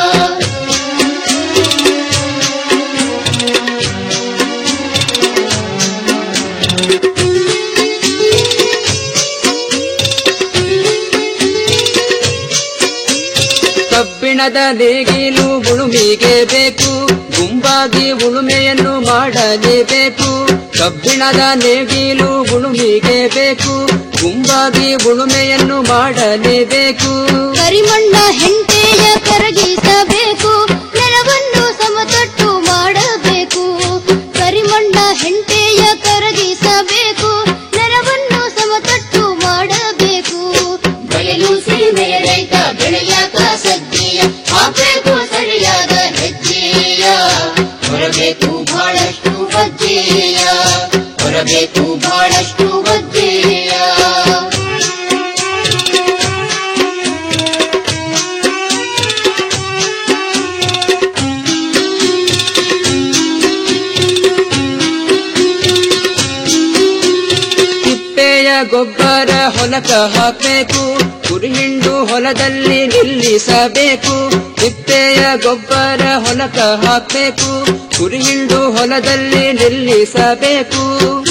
ಕಬ್ಬಿಣದ ನೇಗಿಲು ಉಳುಮಿಗೆ ಬೇಕು ಗುಂಪಾಗಿ ಉಳುಮೆಯನ್ನು ಮಾಡಲೇಬೇಕು ಕಬ್ಬಿಣದ ನೇಗಿಲು ಉಳುಮಿಗೆ ಬೇಕು ಗುಂಪಾಗಿ ಉಳುಮೆಯನ್ನು ಮಾಡಲೇಬೇಕು ಕರಿಮಣ್ಣ ಹೆಂಟೆಯ ಕರಗಿಸಬೇಕು ನೆಲವನ್ನು ಸಮತಟ್ಟು ಮಾಡಬೇಕು ಕರಿಮಣ್ಣ ಹೆಂಟೆಯ ಕರಗಿಸಬೇಕು ನೆಲವನ್ನು ಸಮತಟ್ಟು ಮಾಡಬೇಕು ಬಯಲು ಸೀಮೆಯ ರೈತ ಬೆಳೆಯಾಕ ಸಜ್ಜೆಯ ಹಾಕಬೇಕು ಸರಿಯಾದ ಹೆಜ್ಜೆಯ ಹೊರಬೇಕು ಬಹಳಷ್ಟು ಬಜ್ಜೆಯ ಹೊರಬೇಕು ಬಹಳಷ್ಟು ಬಜ್ಜೆಯ ತಿಪ್ಪೆಯ ಗೊಬ್ಬರ ಹೊಲಕ ಹಾಕಬೇಕು ಕುರಿಹಿಂಡು ಹೊಲದಲ್ಲಿ ನಿಲ್ಲಿಸಬೇಕು ತಿಪ್ಪೆಯ ಗೊಬ್ಬರ ಹೊಲಕ ಹಾಕಬೇಕು ಕುರಿಹಿಂಡು ಹೊಲದಲ್ಲಿ ನಿಲ್ಲಿಸಬೇಕು